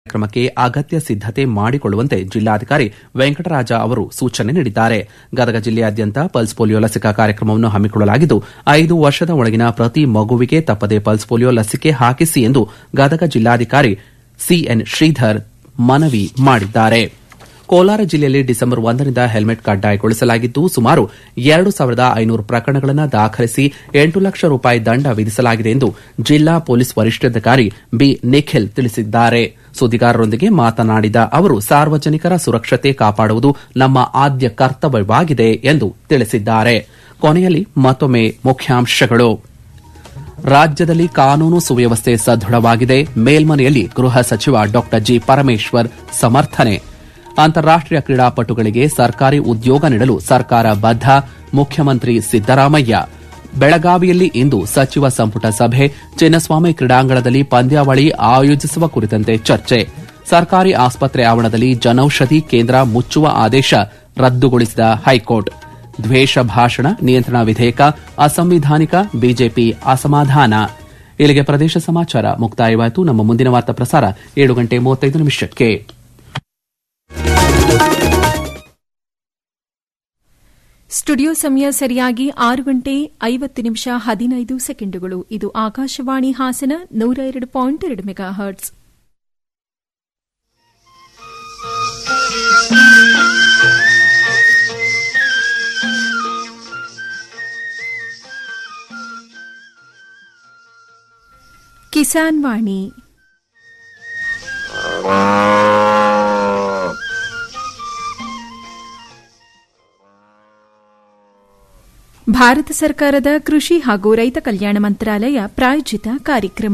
ಕಾರ್ಯಕ್ರಮಕ್ಕೆ ಅಗತ್ಯ ಸಿದ್ದತೆ ಮಾಡಿಕೊಳ್ಳುವಂತೆ ಜಿಲ್ಲಾಧಿಕಾರಿ ವೆಂಕಟರಾಜ ಅವರು ಸೂಚನೆ ನೀಡಿದ್ದಾರೆ ಗದಗ ಜಿಲ್ಲೆಯಾದ್ಯಂತ ಪಲ್ಸ್ ಪೋಲಿಯೋ ಲಸಿಕಾ ಕಾರ್ಯಕ್ರಮವನ್ನು ಹಮ್ಮಿಕೊಳ್ಳಲಾಗಿದ್ದು ಐದು ವರ್ಷದ ಒಳಗಿನ ಪ್ರತಿ ಮಗುವಿಗೆ ತಪ್ಪದೆ ಪಲ್ಸ್ ಪೋಲಿಯೋ ಲಸಿಕೆ ಹಾಕಿಸಿ ಎಂದು ಗದಗ ಜಿಲ್ಲಾಧಿಕಾರಿ ಸಿಎನ್ ಶ್ರೀಧರ್ ಮನವಿ ಮಾಡಿದ್ದಾರೆ ಕೋಲಾರ ಜಿಲ್ಲೆಯಲ್ಲಿ ಡಿಸೆಂಬರ್ ಒಂದರಿಂದ ಹೆಲ್ಮೆಟ್ ಕಡ್ಡಾಯಗೊಳಿಸಲಾಗಿದ್ದು ಸುಮಾರು ಎರಡು ಸಾವಿರದ ಐನೂರು ಪ್ರಕರಣಗಳನ್ನು ದಾಖಲಿಸಿ ಎಂಟು ಲಕ್ಷ ರೂಪಾಯಿ ದಂಡ ವಿಧಿಸಲಾಗಿದೆ ಎಂದು ಜಿಲ್ಲಾ ಪೊಲೀಸ್ ವರಿಷ್ಠಾಧಿಕಾರಿ ಬಿ ನಿಖಿಲ್ ತಿಳಿಸಿದ್ದಾರೆ ಸುದ್ದಿಗಾರರೊಂದಿಗೆ ಮಾತನಾಡಿದ ಅವರು ಸಾರ್ವಜನಿಕರ ಸುರಕ್ಷತೆ ಕಾಪಾಡುವುದು ನಮ್ಮ ಆದ್ಯ ಕರ್ತವ್ಯವಾಗಿದೆ ಎಂದು ತಿಳಿಸಿದ್ದಾರೆ ಕೊನೆಯಲ್ಲಿ ಮತ್ತೊಮ್ಮೆ ಮುಖ್ಯಾಂಶಗಳು ರಾಜ್ಯದಲ್ಲಿ ಕಾನೂನು ಸುವ್ಯವಸ್ಥೆ ಸದೃಢವಾಗಿದೆ ಮೇಲ್ಮನೆಯಲ್ಲಿ ಗೃಹ ಸಚಿವ ಡಾ ಜಿ ಪರಮೇಶ್ವರ್ ಸಮರ್ಥನೆ ಅಂತಾರಾಷ್ಟೀಯ ಕ್ರೀಡಾಪಟುಗಳಿಗೆ ಸರ್ಕಾರಿ ಉದ್ಯೋಗ ನೀಡಲು ಸರ್ಕಾರ ಬದ್ಧ ಮುಖ್ಯಮಂತ್ರಿ ಸಿದ್ದರಾಮಯ್ಯ ಬೆಳಗಾವಿಯಲ್ಲಿ ಇಂದು ಸಚಿವ ಸಂಪುಟ ಸಭೆ ಚಿನ್ನಸ್ವಾಮಿ ಕ್ರೀಡಾಂಗಣದಲ್ಲಿ ಪಂದ್ಯಾವಳಿ ಆಯೋಜಿಸುವ ಕುರಿತಂತೆ ಚರ್ಚೆ ಸರ್ಕಾರಿ ಆಸ್ಪತ್ರೆ ಆವರಣದಲ್ಲಿ ಜನೌಷಧಿ ಕೇಂದ್ರ ಮುಚ್ಚುವ ಆದೇಶ ರದ್ದುಗೊಳಿಸಿದ ಹೈಕೋರ್ಟ್ ದ್ವೇಷ ಭಾಷಣ ನಿಯಂತ್ರಣ ವಿಧೇಯಕ ಅಸಂವಿಧಾನಿಕ ಬಿಜೆಪಿ ಅಸಮಾಧಾನ ಇಲ್ಲಿಗೆ ಪ್ರದೇಶ ಸಮಾಚಾರ ಮುಕ್ತಾಯವಾಯಿತು ನಮ್ಮ ಮುಂದಿನ ವಾರ್ತಾ ಪ್ರಸಾರ ಏಳು ಗಂಟೆ ಮೂವತ್ತೈದು ನಿಮಿಷಕ್ಕೆ ಸ್ಟುಡಿಯೋ ಸಮಯ ಸರಿಯಾಗಿ ಆರು ಗಂಟೆ ಐವತ್ತು ನಿಮಿಷ ಹದಿನೈದು ಸೆಕೆಂಡುಗಳು ಇದು ಆಕಾಶವಾಣಿ ಹಾಸನ ನೂರ ಎರಡು ಪಾಯಿಂಟ್ ಎರಡು ಮೆಗಾ ಹರ್ಟ್ಸ್ ಕಿಸಾನ್ ವಾಣಿ ಭಾರತ ಸರ್ಕಾರದ ಕೃಷಿ ಹಾಗೂ ರೈತ ಕಲ್ಯಾಣ ಮಂತ್ರಾಲಯ ಪ್ರಾಯೋಜಿತ ಕಾರ್ಯಕ್ರಮ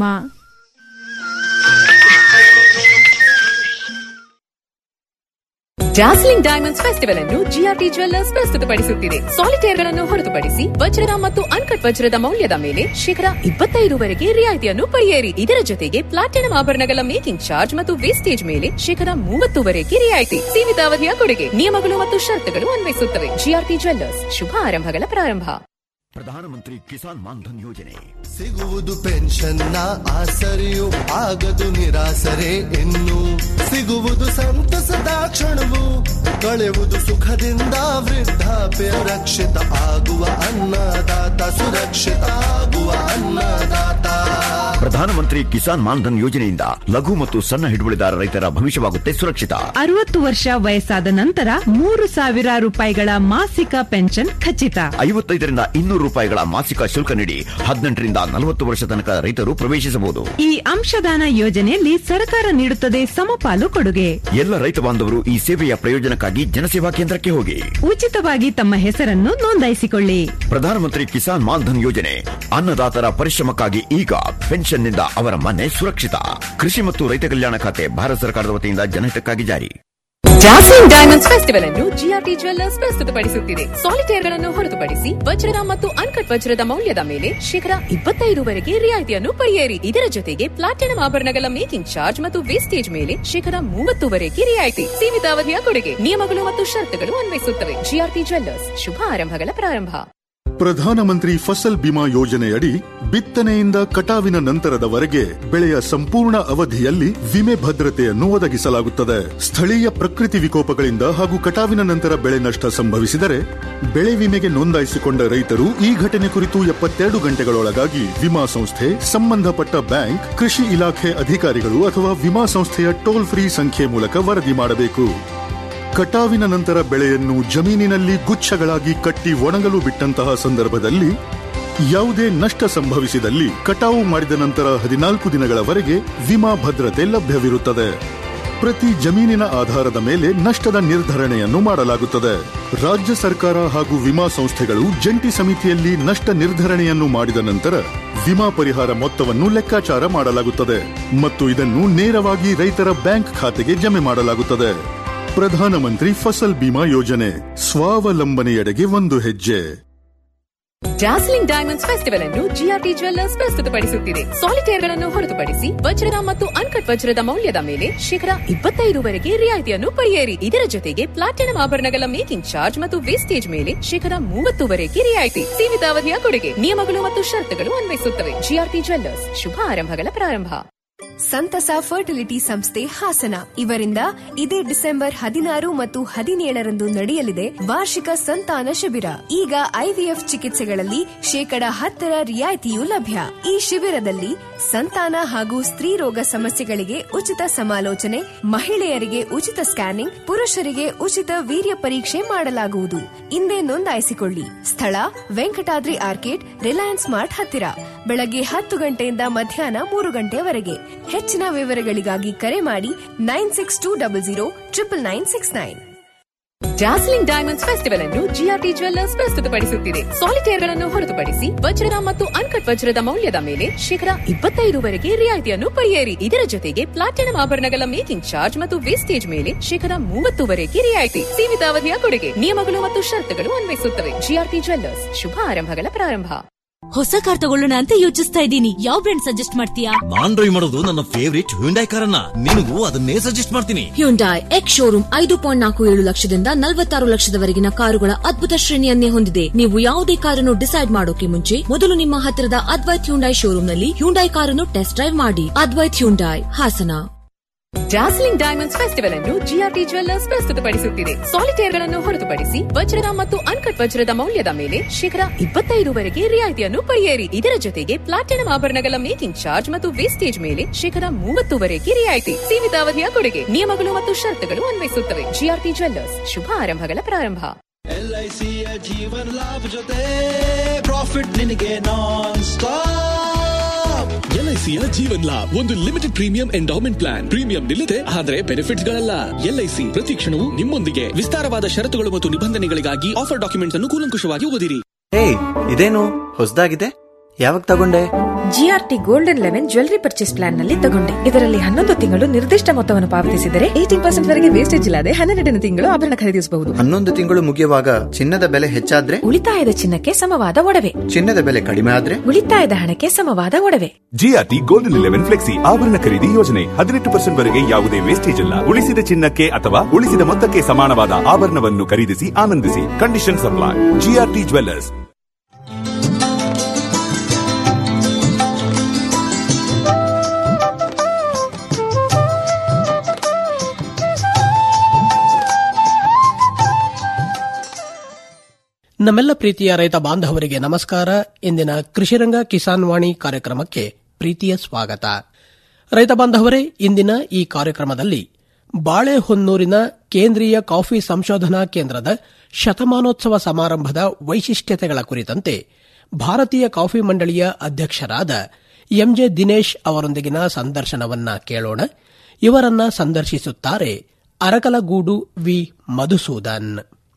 ಡಾರ್ಸ್ಲಿಂಗ್ ಡೈಮಂಡ್ಸ್ ಫೆಸ್ಟಿವಲ್ ಅನ್ನು ಜಿಆರ್ಟಿ ಜ್ವೆಲ್ಲರ್ಸ್ ಪ್ರಸ್ತುತಪಡಿಸುತ್ತಿದೆ ಸಾಲಿಟೇರ್ಗಳನ್ನು ಹೊರತುಪಡಿಸಿ ವಜ್ರದ ಮತ್ತು ಅನ್ಕಟ್ ವಜ್ರದ ಮೌಲ್ಯದ ಮೇಲೆ ಶೇಕಡ ಇಪ್ಪತ್ತೈದರವರೆಗೆ ರಿಯಾಯಿತಿಯನ್ನು ಪಡೆಯಿರಿ ಇದರ ಜೊತೆಗೆ ಪ್ಲಾಟಿನಂ ಆಭರಣಗಳ ಮೇಕಿಂಗ್ ಚಾರ್ಜ್ ಮತ್ತು ವೇಸ್ಟೇಜ್ ಮೇಲೆ ಶೇಕಡ ಮೂವತ್ತುವರೆಗೆ ರಿಯಾಯಿತಿ ಸೀಮಿತ ಅವಧಿಯ ಕೊಡುಗೆ ನಿಯಮಗಳು ಮತ್ತು ಷರತ್ತುಗಳು ಅನ್ವಯಿಸುತ್ತವೆ ಜಿಆರ್ಟಿ ಜ್ವೆಲ್ಲರ್ಸ್ ಶುಭ ಆರಂಭಗಳ ಪ್ರಾರಂಭ ಪ್ರಧಾನಮಂತ್ರಿ ಕಿಸಾನ್ ಮಾನ್ಧನ್ ಯೋಜನೆ ಸಿಗುವುದು ಪೆನ್ಷನ್ನ ಆಸರೆಯು ಆಗದು ನಿರಾಸರೆ ಇನ್ನು ಸಿಗುವುದು ಸಂತಸದ ಕ್ಷಣವು ಕಳೆಯುವುದು ಸುಖದಿಂದ ವೃದ್ಧಾಪ್ಯ ರಕ್ಷಿತ ಆಗುವ ಅನ್ನದಾತ ಸುರಕ್ಷಿತ ಆಗುವ ಅನ್ನದಾತ ಪ್ರಧಾನಮಂತ್ರಿ ಕಿಸಾನ್ ಮಾನ್ಧನ್ ಯೋಜನೆಯಿಂದ ಲಘು ಮತ್ತು ಸಣ್ಣ ಹಿಡುವಳಿದಾರ ರೈತರ ಭವಿಷ್ಯವಾಗುತ್ತೆ ಸುರಕ್ಷಿತ ಅರವತ್ತು ವರ್ಷ ವಯಸ್ಸಾದ ನಂತರ ಮೂರು ಸಾವಿರ ರೂಪಾಯಿಗಳ ಮಾಸಿಕ ಪೆನ್ಷನ್ ಖಚಿತ ಐವತ್ತೈದರಿಂದ ಇನ್ನೂರು ರೂಪಾಯಿಗಳ ಮಾಸಿಕ ಶುಲ್ಕ ನೀಡಿ ಹದಿನೆಂಟರಿಂದ ನಲವತ್ತು ವರ್ಷ ತನಕ ರೈತರು ಪ್ರವೇಶಿಸಬಹುದು ಈ ಅಂಶದಾನ ಯೋಜನೆಯಲ್ಲಿ ಸರ್ಕಾರ ನೀಡುತ್ತದೆ ಸಮಪಾಲು ಕೊಡುಗೆ ಎಲ್ಲ ರೈತ ಬಾಂಧವರು ಈ ಸೇವೆಯ ಪ್ರಯೋಜನಕ್ಕಾಗಿ ಜನಸೇವಾ ಕೇಂದ್ರಕ್ಕೆ ಹೋಗಿ ಉಚಿತವಾಗಿ ತಮ್ಮ ಹೆಸರನ್ನು ನೋಂದಾಯಿಸಿಕೊಳ್ಳಿ ಪ್ರಧಾನಮಂತ್ರಿ ಕಿಸಾನ್ ಮಾನ್ಧನ್ ಯೋಜನೆ ಅನ್ನದಾತರ ಪರಿಶ್ರಮಕ್ಕಾಗಿ ಈಗ ಪೆನ್ಷನ್ನಿಂದ ಅವರ ಮನೆ ಸುರಕ್ಷಿತ ಕೃಷಿ ಮತ್ತು ರೈತ ಕಲ್ಯಾಣ ಖಾತೆ ಭಾರತ ಸರ್ಕಾರದ ವತಿಯಿಂದ ಜನಹಿತಕ್ಕಾಗಿ ಜಾರಿ ಡಾರ್ಸ್ಲಿಂಗ್ ಡೈಮಂಡ್ಸ್ ಫೆಸ್ಟಿವಲ್ ಅನ್ನು ಜಿಆರ್ಟಿ ಜ್ವೆಲ್ಲರ್ಸ್ ಪ್ರಸ್ತುತಪಡಿಸುತ್ತಿದೆ ಸಾಲಿಟೇರ್ಗಳನ್ನು ಹೊರತುಪಡಿಸಿ ವಜ್ರದ ಮತ್ತು ಅನ್ಕಟ್ ವಜ್ರದ ಮೌಲ್ಯದ ಮೇಲೆ ಶೇಕಡ ಇಪ್ಪತ್ತೈದರವರೆಗೆ ರಿಯಾಯಿತಿಯನ್ನು ಪಡೆಯಿರಿ ಇದರ ಜೊತೆಗೆ ಪ್ಲಾಟಿನಂ ಆಭರಣಗಳ ಮೇಕಿಂಗ್ ಚಾರ್ಜ್ ಮತ್ತು ವೇಸ್ಟೇಜ್ ಮೇಲೆ ಶೇಕಡ ಮೂವತ್ತುವರೆಗೆ ರಿಯಾಯಿತಿ ಸೀಮಿತ ಅವಧಿಯ ಕೊಡುಗೆ ನಿಯಮಗಳು ಮತ್ತು ಷರತ್ತುಗಳು ಅನ್ವಯಿಸುತ್ತವೆ ಜಿಆರ್ಟಿ ಜ್ವೆಲ್ಲರ್ಸ್ ಶುಭ ಆರಂಭಗಳ ಪ್ರಾರಂಭ ಪ್ರಧಾನಮಂತ್ರಿ ಫಸಲ್ ಬಿಮಾ ಯೋಜನೆಯಡಿ ಬಿತ್ತನೆಯಿಂದ ಕಟಾವಿನ ನಂತರದವರೆಗೆ ಬೆಳೆಯ ಸಂಪೂರ್ಣ ಅವಧಿಯಲ್ಲಿ ವಿಮೆ ಭದ್ರತೆಯನ್ನು ಒದಗಿಸಲಾಗುತ್ತದೆ ಸ್ಥಳೀಯ ಪ್ರಕೃತಿ ವಿಕೋಪಗಳಿಂದ ಹಾಗೂ ಕಟಾವಿನ ನಂತರ ಬೆಳೆ ನಷ್ಟ ಸಂಭವಿಸಿದರೆ ಬೆಳೆ ವಿಮೆಗೆ ನೋಂದಾಯಿಸಿಕೊಂಡ ರೈತರು ಈ ಘಟನೆ ಕುರಿತು ಎಪ್ಪತ್ತೆರಡು ಗಂಟೆಗಳೊಳಗಾಗಿ ವಿಮಾ ಸಂಸ್ಥೆ ಸಂಬಂಧಪಟ್ಟ ಬ್ಯಾಂಕ್ ಕೃಷಿ ಇಲಾಖೆ ಅಧಿಕಾರಿಗಳು ಅಥವಾ ವಿಮಾ ಸಂಸ್ಥೆಯ ಟೋಲ್ ಫ್ರೀ ಸಂಖ್ಯೆ ಮೂಲಕ ವರದಿ ಮಾಡಬೇಕು ಕಟಾವಿನ ನಂತರ ಬೆಳೆಯನ್ನು ಜಮೀನಿನಲ್ಲಿ ಗುಚ್ಛಗಳಾಗಿ ಕಟ್ಟಿ ಒಣಗಲು ಬಿಟ್ಟಂತಹ ಸಂದರ್ಭದಲ್ಲಿ ಯಾವುದೇ ನಷ್ಟ ಸಂಭವಿಸಿದಲ್ಲಿ ಕಟಾವು ಮಾಡಿದ ನಂತರ ಹದಿನಾಲ್ಕು ದಿನಗಳವರೆಗೆ ವಿಮಾ ಭದ್ರತೆ ಲಭ್ಯವಿರುತ್ತದೆ ಪ್ರತಿ ಜಮೀನಿನ ಆಧಾರದ ಮೇಲೆ ನಷ್ಟದ ನಿರ್ಧರಣೆಯನ್ನು ಮಾಡಲಾಗುತ್ತದೆ ರಾಜ್ಯ ಸರ್ಕಾರ ಹಾಗೂ ವಿಮಾ ಸಂಸ್ಥೆಗಳು ಜಂಟಿ ಸಮಿತಿಯಲ್ಲಿ ನಷ್ಟ ನಿರ್ಧರಣೆಯನ್ನು ಮಾಡಿದ ನಂತರ ವಿಮಾ ಪರಿಹಾರ ಮೊತ್ತವನ್ನು ಲೆಕ್ಕಾಚಾರ ಮಾಡಲಾಗುತ್ತದೆ ಮತ್ತು ಇದನ್ನು ನೇರವಾಗಿ ರೈತರ ಬ್ಯಾಂಕ್ ಖಾತೆಗೆ ಜಮೆ ಮಾಡಲಾಗುತ್ತದೆ ಪ್ರಧಾನಮಂತ್ರಿ ಫಸಲ್ ಬಿಮಾ ಯೋಜನೆ ಸ್ವಾವಲಂಬನೆಯೆಡೆಗೆ ಒಂದು ಹೆಜ್ಜೆ ಡಾರ್ಸ್ಲಿಂಗ್ ಡೈಮಂಡ್ಸ್ ಫೆಸ್ಟಿವಲ್ ಅನ್ನು ಜಿಆರ್ಟಿ ಜ್ವೆಲ್ಲರ್ಸ್ ಪ್ರಸ್ತುತಪಡಿಸುತ್ತಿದೆ ಸಾಲಿಟೇರ್ಗಳನ್ನು ಹೊರತುಪಡಿಸಿ ವಜ್ರದ ಮತ್ತು ಅನ್ಕಟ್ ವಜ್ರದ ಮೌಲ್ಯದ ಮೇಲೆ ಶೇಕಡ ಇಪ್ಪತ್ತೈದರವರೆಗೆ ರಿಯಾಯಿತಿಯನ್ನು ಪಡೆಯಿರಿ ಇದರ ಜೊತೆಗೆ ಪ್ಲಾಟಿನಂ ಆಭರಣಗಳ ಮೇಕಿಂಗ್ ಚಾರ್ಜ್ ಮತ್ತು ವೇಸ್ಟೇಜ್ ಮೇಲೆ ಶೇಕಡ ಮೂವತ್ತುವರೆಗೆ ರಿಯಾಯಿತಿ ಸೀಮಿತ ಅವಧಿಯ ಕೊಡುಗೆ ನಿಯಮಗಳು ಮತ್ತು ಷರತ್ತುಗಳು ಅನ್ವಯಿಸುತ್ತವೆ ಜಿಆರ್ಟಿ ಜ್ವೆಲ್ಲರ್ಸ್ ಶುಭ ಆರಂಭಗಳ ಪ್ರಾರಂಭ ಸಂತಸ ಫರ್ಟಿಲಿಟಿ ಸಂಸ್ಥೆ ಹಾಸನ ಇವರಿಂದ ಇದೇ ಡಿಸೆಂಬರ್ ಹದಿನಾರು ಮತ್ತು ಹದಿನೇಳರಂದು ನಡೆಯಲಿದೆ ವಾರ್ಷಿಕ ಸಂತಾನ ಶಿಬಿರ ಈಗ ಐವಿಎಫ್ ಚಿಕಿತ್ಸೆಗಳಲ್ಲಿ ಶೇಕಡ ಹತ್ತರ ರಿಯಾಯಿತಿಯೂ ಲಭ್ಯ ಈ ಶಿಬಿರದಲ್ಲಿ ಸಂತಾನ ಹಾಗೂ ಸ್ತ್ರೀ ರೋಗ ಸಮಸ್ಯೆಗಳಿಗೆ ಉಚಿತ ಸಮಾಲೋಚನೆ ಮಹಿಳೆಯರಿಗೆ ಉಚಿತ ಸ್ಕ್ಯಾನಿಂಗ್ ಪುರುಷರಿಗೆ ಉಚಿತ ವೀರ್ಯ ಪರೀಕ್ಷೆ ಮಾಡಲಾಗುವುದು ಇಂದೇ ನೋಂದಾಯಿಸಿಕೊಳ್ಳಿ ಸ್ಥಳ ವೆಂಕಟಾದ್ರಿ ಆರ್ಕೇಡ್ ರಿಲಯನ್ಸ್ ಮಾರ್ಟ್ ಹತ್ತಿರ ಬೆಳಗ್ಗೆ ಹತ್ತು ಗಂಟೆಯಿಂದ ಮಧ್ಯಾಹ್ನ ಮೂರು ಗಂಟೆಯವರೆಗೆ ಹೆಚ್ಚಿನ ವಿವರಗಳಿಗಾಗಿ ಕರೆ ಮಾಡಿ nine six two double zero triple nine six nine dazzling diamonds festival ಅನ್ನು ಜಿಆರ್ಟಿ ಜ್ವೆಲ್ಲರ್ಸ್ ಪ್ರಸ್ತುತಪಡಿಸುತ್ತಿದೆ ಸಾಲಿಟೇರ್ಗಳನ್ನು ಹೊರತುಪಡಿಸಿ ವಜ್ರದ ಮತ್ತು ಅನ್ಕಟ್ ವಜ್ರದ ಮೌಲ್ಯದ ಮೇಲೆ ಶೇಕಡ ಇಪ್ಪತ್ತೈದುವರೆಗೆ ರಿಯಾಯಿತಿಯನ್ನು ಪಡೆಯಿರಿ ಇದರ ಜೊತೆಗೆ ಪ್ಲಾಟಿನಂ ಆಭರಣಗಳ ಮೇಕಿಂಗ್ ಚಾರ್ಜ್ ಮತ್ತು ವೇಸ್ಟೇಜ್ ಮೇಲೆ ಶೇಕಡ ಮೂವತ್ತುವರೆಗೆ ರಿಯಾಯಿತಿ ಸೀಮಿತ ಅವಧಿಯ ಕೊಡುಗೆ ನಿಯಮಗಳು ಮತ್ತು ಷರತ್ತುಗಳು ಅನ್ವಯಿಸುತ್ತವೆ ಜಿಆರ್ಟಿ ಜ್ವೆಲ್ಲರ್ಸ್ ಶುಭ ಆರಂಭಗಳ ಪ್ರಾರಂಭ ಹೊಸ ಕಾರ್ ತಗೊಳ್ಳೋಣ ಅಂತ ಯೋಚಿಸ್ತಾ ಇದ್ದೀನಿ ಯಾವ ಬ್ರ್ಯಾಂಡ್ ಸಜೆಸ್ಟ್ ಮಾಡ್ತೀಯಾ ನಾನ್ ಡ್ರೈವ್ ಮಾಡೋದು ನನ್ನ ಫೇವರಿಟ್ ಹ್ಯುಂಡೈ ಕಾರನ್ನ ನಿನಗೂ ಅದನ್ನೇ ಸಜೆಸ್ಟ್ ಮಾಡ್ತೀನಿ ಹ್ಯುಂಡಾಯ್ ಎಕ್ಸ್ ಶೋರೂಮ್ ಐದು ಪಾಯಿಂಟ್ ನಾಲ್ಕು ಏಳು ಲಕ್ಷದಿಂದ ನಲವತ್ತಾರು ಲಕ್ಷದವರೆಗಿನ ಕಾರುಗಳ ಅದ್ಭುತ ಶ್ರೇಣಿಯನ್ನೇ ಹೊಂದಿದೆ ನೀವು ಯಾವುದೇ ಕಾರನ್ನು ಡಿಸೈಡ್ ಮಾಡೋಕೆ ಮುಂಚೆ ಮೊದಲು ನಿಮ್ಮ ಹತ್ತಿರದ ಅದ್ವೈತ್ ಹ್ಯುಂಡಾಯ್ ಶೋರೂಮ್ನಲ್ಲಿ ಹ್ಯುಂಡಾಯ್ ಕಾರನ್ನು ಟೆಸ್ಟ್ ಡ್ರೈವ್ ಮಾಡಿ Advaith Hyundai Hassan dazzling diamonds festival ಅನ್ನು ಜಿಆರ್ಟಿ ಜ್ವೆಲ್ಲರ್ಸ್ ಪ್ರಸ್ತುತಪಡಿಸುತ್ತಿದೆ ಸಾಲಿಟೇರ್ಗಳನ್ನು ಹೊರತುಪಡಿಸಿ ವಜ್ರದ ಮತ್ತು ಅನ್ಕಟ್ ವಜ್ರದ ಮೌಲ್ಯದ ಮೇಲೆ ಶೇಕಡ ಇಪ್ಪತ್ತೈದುವರೆಗೆ ರಿಯಾಯಿತಿಯನ್ನು ಪಡೆಯಿರಿ ಇದರ ಜೊತೆಗೆ ಪ್ಲಾಟಿನಂ ಆಭರಣಗಳ ಮೇಕಿಂಗ್ ಚಾರ್ಜ್ ಮತ್ತು ವೇಸ್ಟೇಜ್ ಮೇಲೆ ಶೇಕಡ ಮೂವತ್ತುವರೆಗೆ ರಿಯಾಯಿತಿ ಸೀಮಿತ ಅವಧಿಯ ಕೊಡುಗೆ ನಿಯಮಗಳು ಮತ್ತು ಷರತ್ತುಗಳು ಅನ್ವಯಿಸುತ್ತವೆ ಜಿಆರ್ಟಿ ಜ್ವೆಲ್ಲರ್ಸ್ ಶುಭ ಆರಂಭಗಳ ಪ್ರಾರಂಭ ಎಲ್ಐಸಿಯ ಜೀವನ್ ಲಾಭ ಜೊತೆ ಪ್ರಾಫಿಟ್ ನಿನಗೆ ನಾನ್ ಸ್ಟಾಪ್ ಎಲ್ಐಸಿಯ ಜೀವನ್ ಲಾಭ್ ಒಂದು limited premium endowment plan premium ನಿಲ್ಲದೆ ಆದರೆ ಬೆನಿಫಿಟ್ಸ್ ಗಳಲ್ಲ ಎಲ್ಐಸಿ ಪ್ರತಿ ಕ್ಷಣವೂ ನಿಮ್ಮೊಂದಿಗೆ ವಿಸ್ತಾರವಾದ ಷರತ್ತುಗಳು ಮತ್ತು ನಿಬಂಧನೆಗಳಿಗಾಗಿ ಆಫರ್ ಡಾಕ್ಯುಮೆಂಟ್ಸ್ ಅನ್ನು ಕೂಲಂಕುಷವಾಗಿ ಓದಿರಿ ಏಯ್ ಇದೇನು ಹೊಸದಾಗಿದೆ ಯಾವಾಗ ತಗೊಂಡೆ GRT golden eleven jewellery purchase plan ನಲ್ಲಿ ತಗೊಂಡೆ ಇದರಲ್ಲಿ ಹನ್ನೊಂದು ತಿಂಗಳು ನಿರ್ದಿಷ್ಟ ಮೊತ್ತವನ್ನು ಪಾವತಿಸಿದರೆ ಏಟೀನ್ ಪರ್ಸೆಂಟ್ ವರೆಗೆ ವೇಸ್ಟೇಜ್ ಇಲ್ಲದೆ ಹನ್ನೆರಡನೇ ತಿಂಗಳು ಆಭರಣ ಖರೀದಿಸಬಹುದು ಹನ್ನೊಂದು ತಿಂಗಳು ಮುಗಿಯುವಾಗ ಚಿನ್ನದ ಬೆಲೆ ಹೆಚ್ಚಾದ್ರೆ ಉಳಿತಾಯದ ಚಿನ್ನಕ್ಕೆ ಸಮವಾದ ಒಡವೆ ಚಿನ್ನದ ಬೆಲೆ ಕಡಿಮೆ ಆದ್ರೆ ಉಳಿತಾಯದ ಹಣಕ್ಕೆ ಸಮವಾದ ಒಡವೆ ಜಿಆರ್ಟಿ ಗೋಲ್ಡನ್ ಇಲೆವೆನ್ ಫ್ಲೆಕ್ಸಿ ಆಭರಣ ಖರೀದಿ ಯೋಜನೆ ಹದಿನೆಂಟು ಪರ್ಸೆಂಟ್ ವರೆಗೆ ಯಾವುದೇ ವೇಸ್ಟೇಜ್ ಇಲ್ಲ ಉಳಿಸಿದ ಚಿನ್ನಕ್ಕೆ ಅಥವಾ ಉಳಿಸಿದ ಮೊತ್ತಕ್ಕೆ ಸಮಾನವಾದ ಆಭರಣವನ್ನು ಖರೀದಿಸಿ ಆನಂದಿಸಿ ಕಂಡೀಷನ್ ಸಪ್ಲೈ ಜಿಆರ್ಟಿ ಜ್ವೆಲ್ಲರ್ಸ್ ನಮ್ಮೆಲ್ಲ ಪ್ರೀತಿಯ ರೈತ ಬಾಂಧವರಿಗೆ ನಮಸ್ಕಾರ ಇಂದಿನ ಕೃಷಿರಂಗ ಕಿಸಾನ್ ವಾಣಿ ಕಾರ್ಯಕ್ರಮಕ್ಕೆ ಪ್ರೀತಿಯ ಸ್ವಾಗತ ರೈತ ಬಾಂಧವರೇ ಇಂದಿನ ಈ ಕಾರ್ಯಕ್ರಮದಲ್ಲಿ ಬಾಳೆಹೊನ್ನೂರಿನ ಕೇಂದ್ರೀಯ ಕಾಫಿ ಸಂಶೋಧನಾ ಕೇಂದ್ರದ ಶತಮಾನೋತ್ಸವ ಸಮಾರಂಭದ ವೈಶಿಷ್ಟ್ಯತೆಗಳ ಕುರಿತಂತೆ ಭಾರತೀಯ ಕಾಫಿ ಮಂಡಳಿಯ ಅಧ್ಯಕ್ಷರಾದ ಎಂಜೆ ದಿನೇಶ್ ಅವರೊಂದಿಗಿನ ಸಂದರ್ಶನವನ್ನ ಕೇಳೋಣ ಇವರನ್ನ ಸಂದರ್ಶಿಸುತ್ತಾರೆ ಅರಕಲಗೂಡು ವಿ ಮಧುಸೂದನ್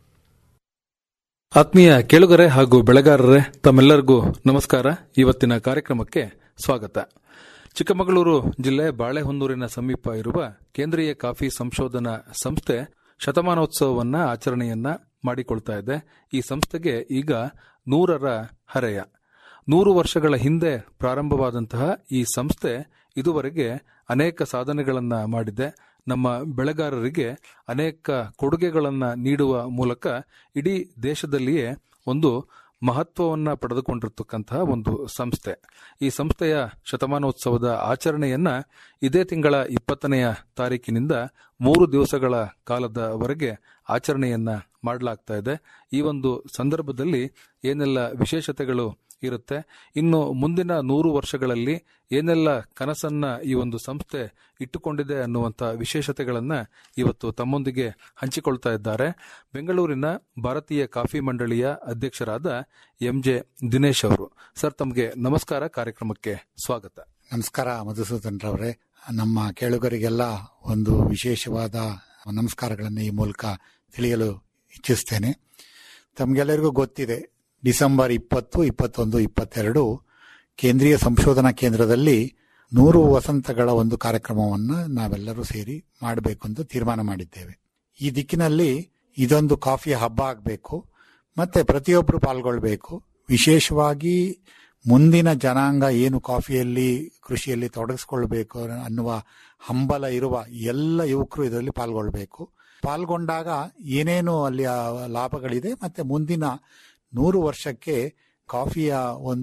ಆತ್ಮೀಯ ಕೇಳುಗರೆ ಹಾಗೂ ಬೆಳೆಗಾರರೇ ತಮ್ಮೆಲ್ಲರಿಗೂ ನಮಸ್ಕಾರ ಇವತ್ತಿನ ಕಾರ್ಯಕ್ರಮಕ್ಕೆ ಸ್ವಾಗತ ಚಿಕ್ಕಮಗಳೂರು ಜಿಲ್ಲೆ ಬಾಳೆಹೊನ್ನೂರಿನ ಸಮೀಪ ಇರುವ ಕೇಂದ್ರೀಯ ಕಾಫಿ ಸಂಶೋಧನಾ ಸಂಸ್ಥೆ ಶತಮಾನೋತ್ಸವವನ್ನ ಆಚರಣೆಯನ್ನ ಮಾಡಿಕೊಳ್ತಾ ಇದೆ ಈ ಸಂಸ್ಥೆಗೆ ಈಗ ನೂರರ ಹರೆಯ ನೂರು ವರ್ಷಗಳ ಹಿಂದೆ ಪ್ರಾರಂಭವಾದಂತಹ ಈ ಸಂಸ್ಥೆ ಇದುವರೆಗೆ ಅನೇಕ ಸಾಧನೆಗಳನ್ನ ಮಾಡಿದೆ ನಮ್ಮ ಬೆಳೆಗಾರರಿಗೆ ಅನೇಕ ಕೊಡುಗೆಗಳನ್ನ ನೀಡುವ ಮೂಲಕ ಇಡೀ ದೇಶದಲ್ಲಿಯೇ ಒಂದು ಮಹತ್ವವನ್ನ ಪಡೆದುಕೊಂಡಿರ್ತಕ್ಕಂತಹ ಒಂದು ಸಂಸ್ಥೆ ಈ ಸಂಸ್ಥೆಯ ಶತಮಾನೋತ್ಸವದ ಆಚರಣೆಯನ್ನ ಇದೇ ತಿಂಗಳ ಇಪ್ಪತ್ತನೆಯ ತಾರೀಕಿನಿಂದ ಮೂರು ದಿವಸಗಳ ಕಾಲದವರೆಗೆ ಆಚರಣೆಯನ್ನ ಮಾಡಲಾಗ್ತಾ ಇದೆ ಈ ಒಂದು ಸಂದರ್ಭದಲ್ಲಿ ಏನೆಲ್ಲ ವಿಶೇಷತೆಗಳು ಇರುತ್ತೆ ಇನ್ನು ಮುಂದಿನ ನೂರು ವರ್ಷಗಳಲ್ಲಿ ಏನೆಲ್ಲ ಕನಸನ್ನ ಈ ಒಂದು ಸಂಸ್ಥೆ ಇಟ್ಟುಕೊಂಡಿದೆ ಅನ್ನುವಂಥ ವಿಶೇಷತೆಗಳನ್ನ ಇವತ್ತು ತಮ್ಮೊಂದಿಗೆ ಹಂಚಿಕೊಳ್ತಾ ಇದ್ದಾರೆ ಬೆಂಗಳೂರಿನ ಭಾರತೀಯ ಕಾಫಿ ಮಂಡಳಿಯ ಅಧ್ಯಕ್ಷರಾದ ಎಂ ಜೆ ದಿನೇಶ್ ಅವರು ಸರ್ ತಮಗೆ ನಮಸ್ಕಾರ ಕಾರ್ಯಕ್ರಮಕ್ಕೆ ಸ್ವಾಗತ ನಮಸ್ಕಾರ ಮಧುಸೂದನ್ ರವರೇ ನಮ್ಮ ಕೇಳುಗರಿಗೆಲ್ಲ ಒಂದು ವಿಶೇಷವಾದ ನಮಸ್ಕಾರಗಳನ್ನು ಈ ಮೂಲಕ ತಿಳಿಯಲು ಇಚ್ಛಿಸ್ತೇನೆ ತಮಗೆಲ್ಲರಿಗೂ ಗೊತ್ತಿದೆ ಡಿಸೆಂಬರ್ ಇಪ್ಪತ್ತು ಇಪ್ಪತ್ತೊಂದು ಇಪ್ಪತ್ತೆರಡು ಕೇಂದ್ರೀಯ ಸಂಶೋಧನಾ ಕೇಂದ್ರದಲ್ಲಿ ನೂರು ವಸಂತಗಳ ಒಂದು ಕಾರ್ಯಕ್ರಮವನ್ನು ನಾವೆಲ್ಲರೂ ಸೇರಿ ಮಾಡಬೇಕು ಅಂತ ತೀರ್ಮಾನ ಮಾಡಿದ್ದೇವೆ ಈ ದಿಕ್ಕಿನಲ್ಲಿ ಇದೊಂದು ಕಾಫಿ ಹಬ್ಬ ಆಗಬೇಕು ಮತ್ತೆ ಪ್ರತಿಯೊಬ್ಬರು ಪಾಲ್ಗೊಳ್ಬೇಕು ವಿಶೇಷವಾಗಿ ಮುಂದಿನ ಜನಾಂಗ ಏನು ಕಾಫಿಯಲ್ಲಿ ಕೃಷಿಯಲ್ಲಿ ತೊಡಗಿಸ್ಕೊಳ್ಬೇಕು ಅನ್ನುವ ಹಂಬಲ ಇರುವ ಎಲ್ಲ ಯುವಕರು ಇದರಲ್ಲಿ ಪಾಲ್ಗೊಳ್ಬೇಕು ಪಾಲ್ಗೊಂಡಾಗ ಏನೇನು ಅಲ್ಲಿ ಲಾಭಗಳಿದೆ ಮತ್ತೆ ಮುಂದಿನ ನೂರು ವರ್ಷಕ್ಕೆ ಕಾಫಿಯ ಒಂದು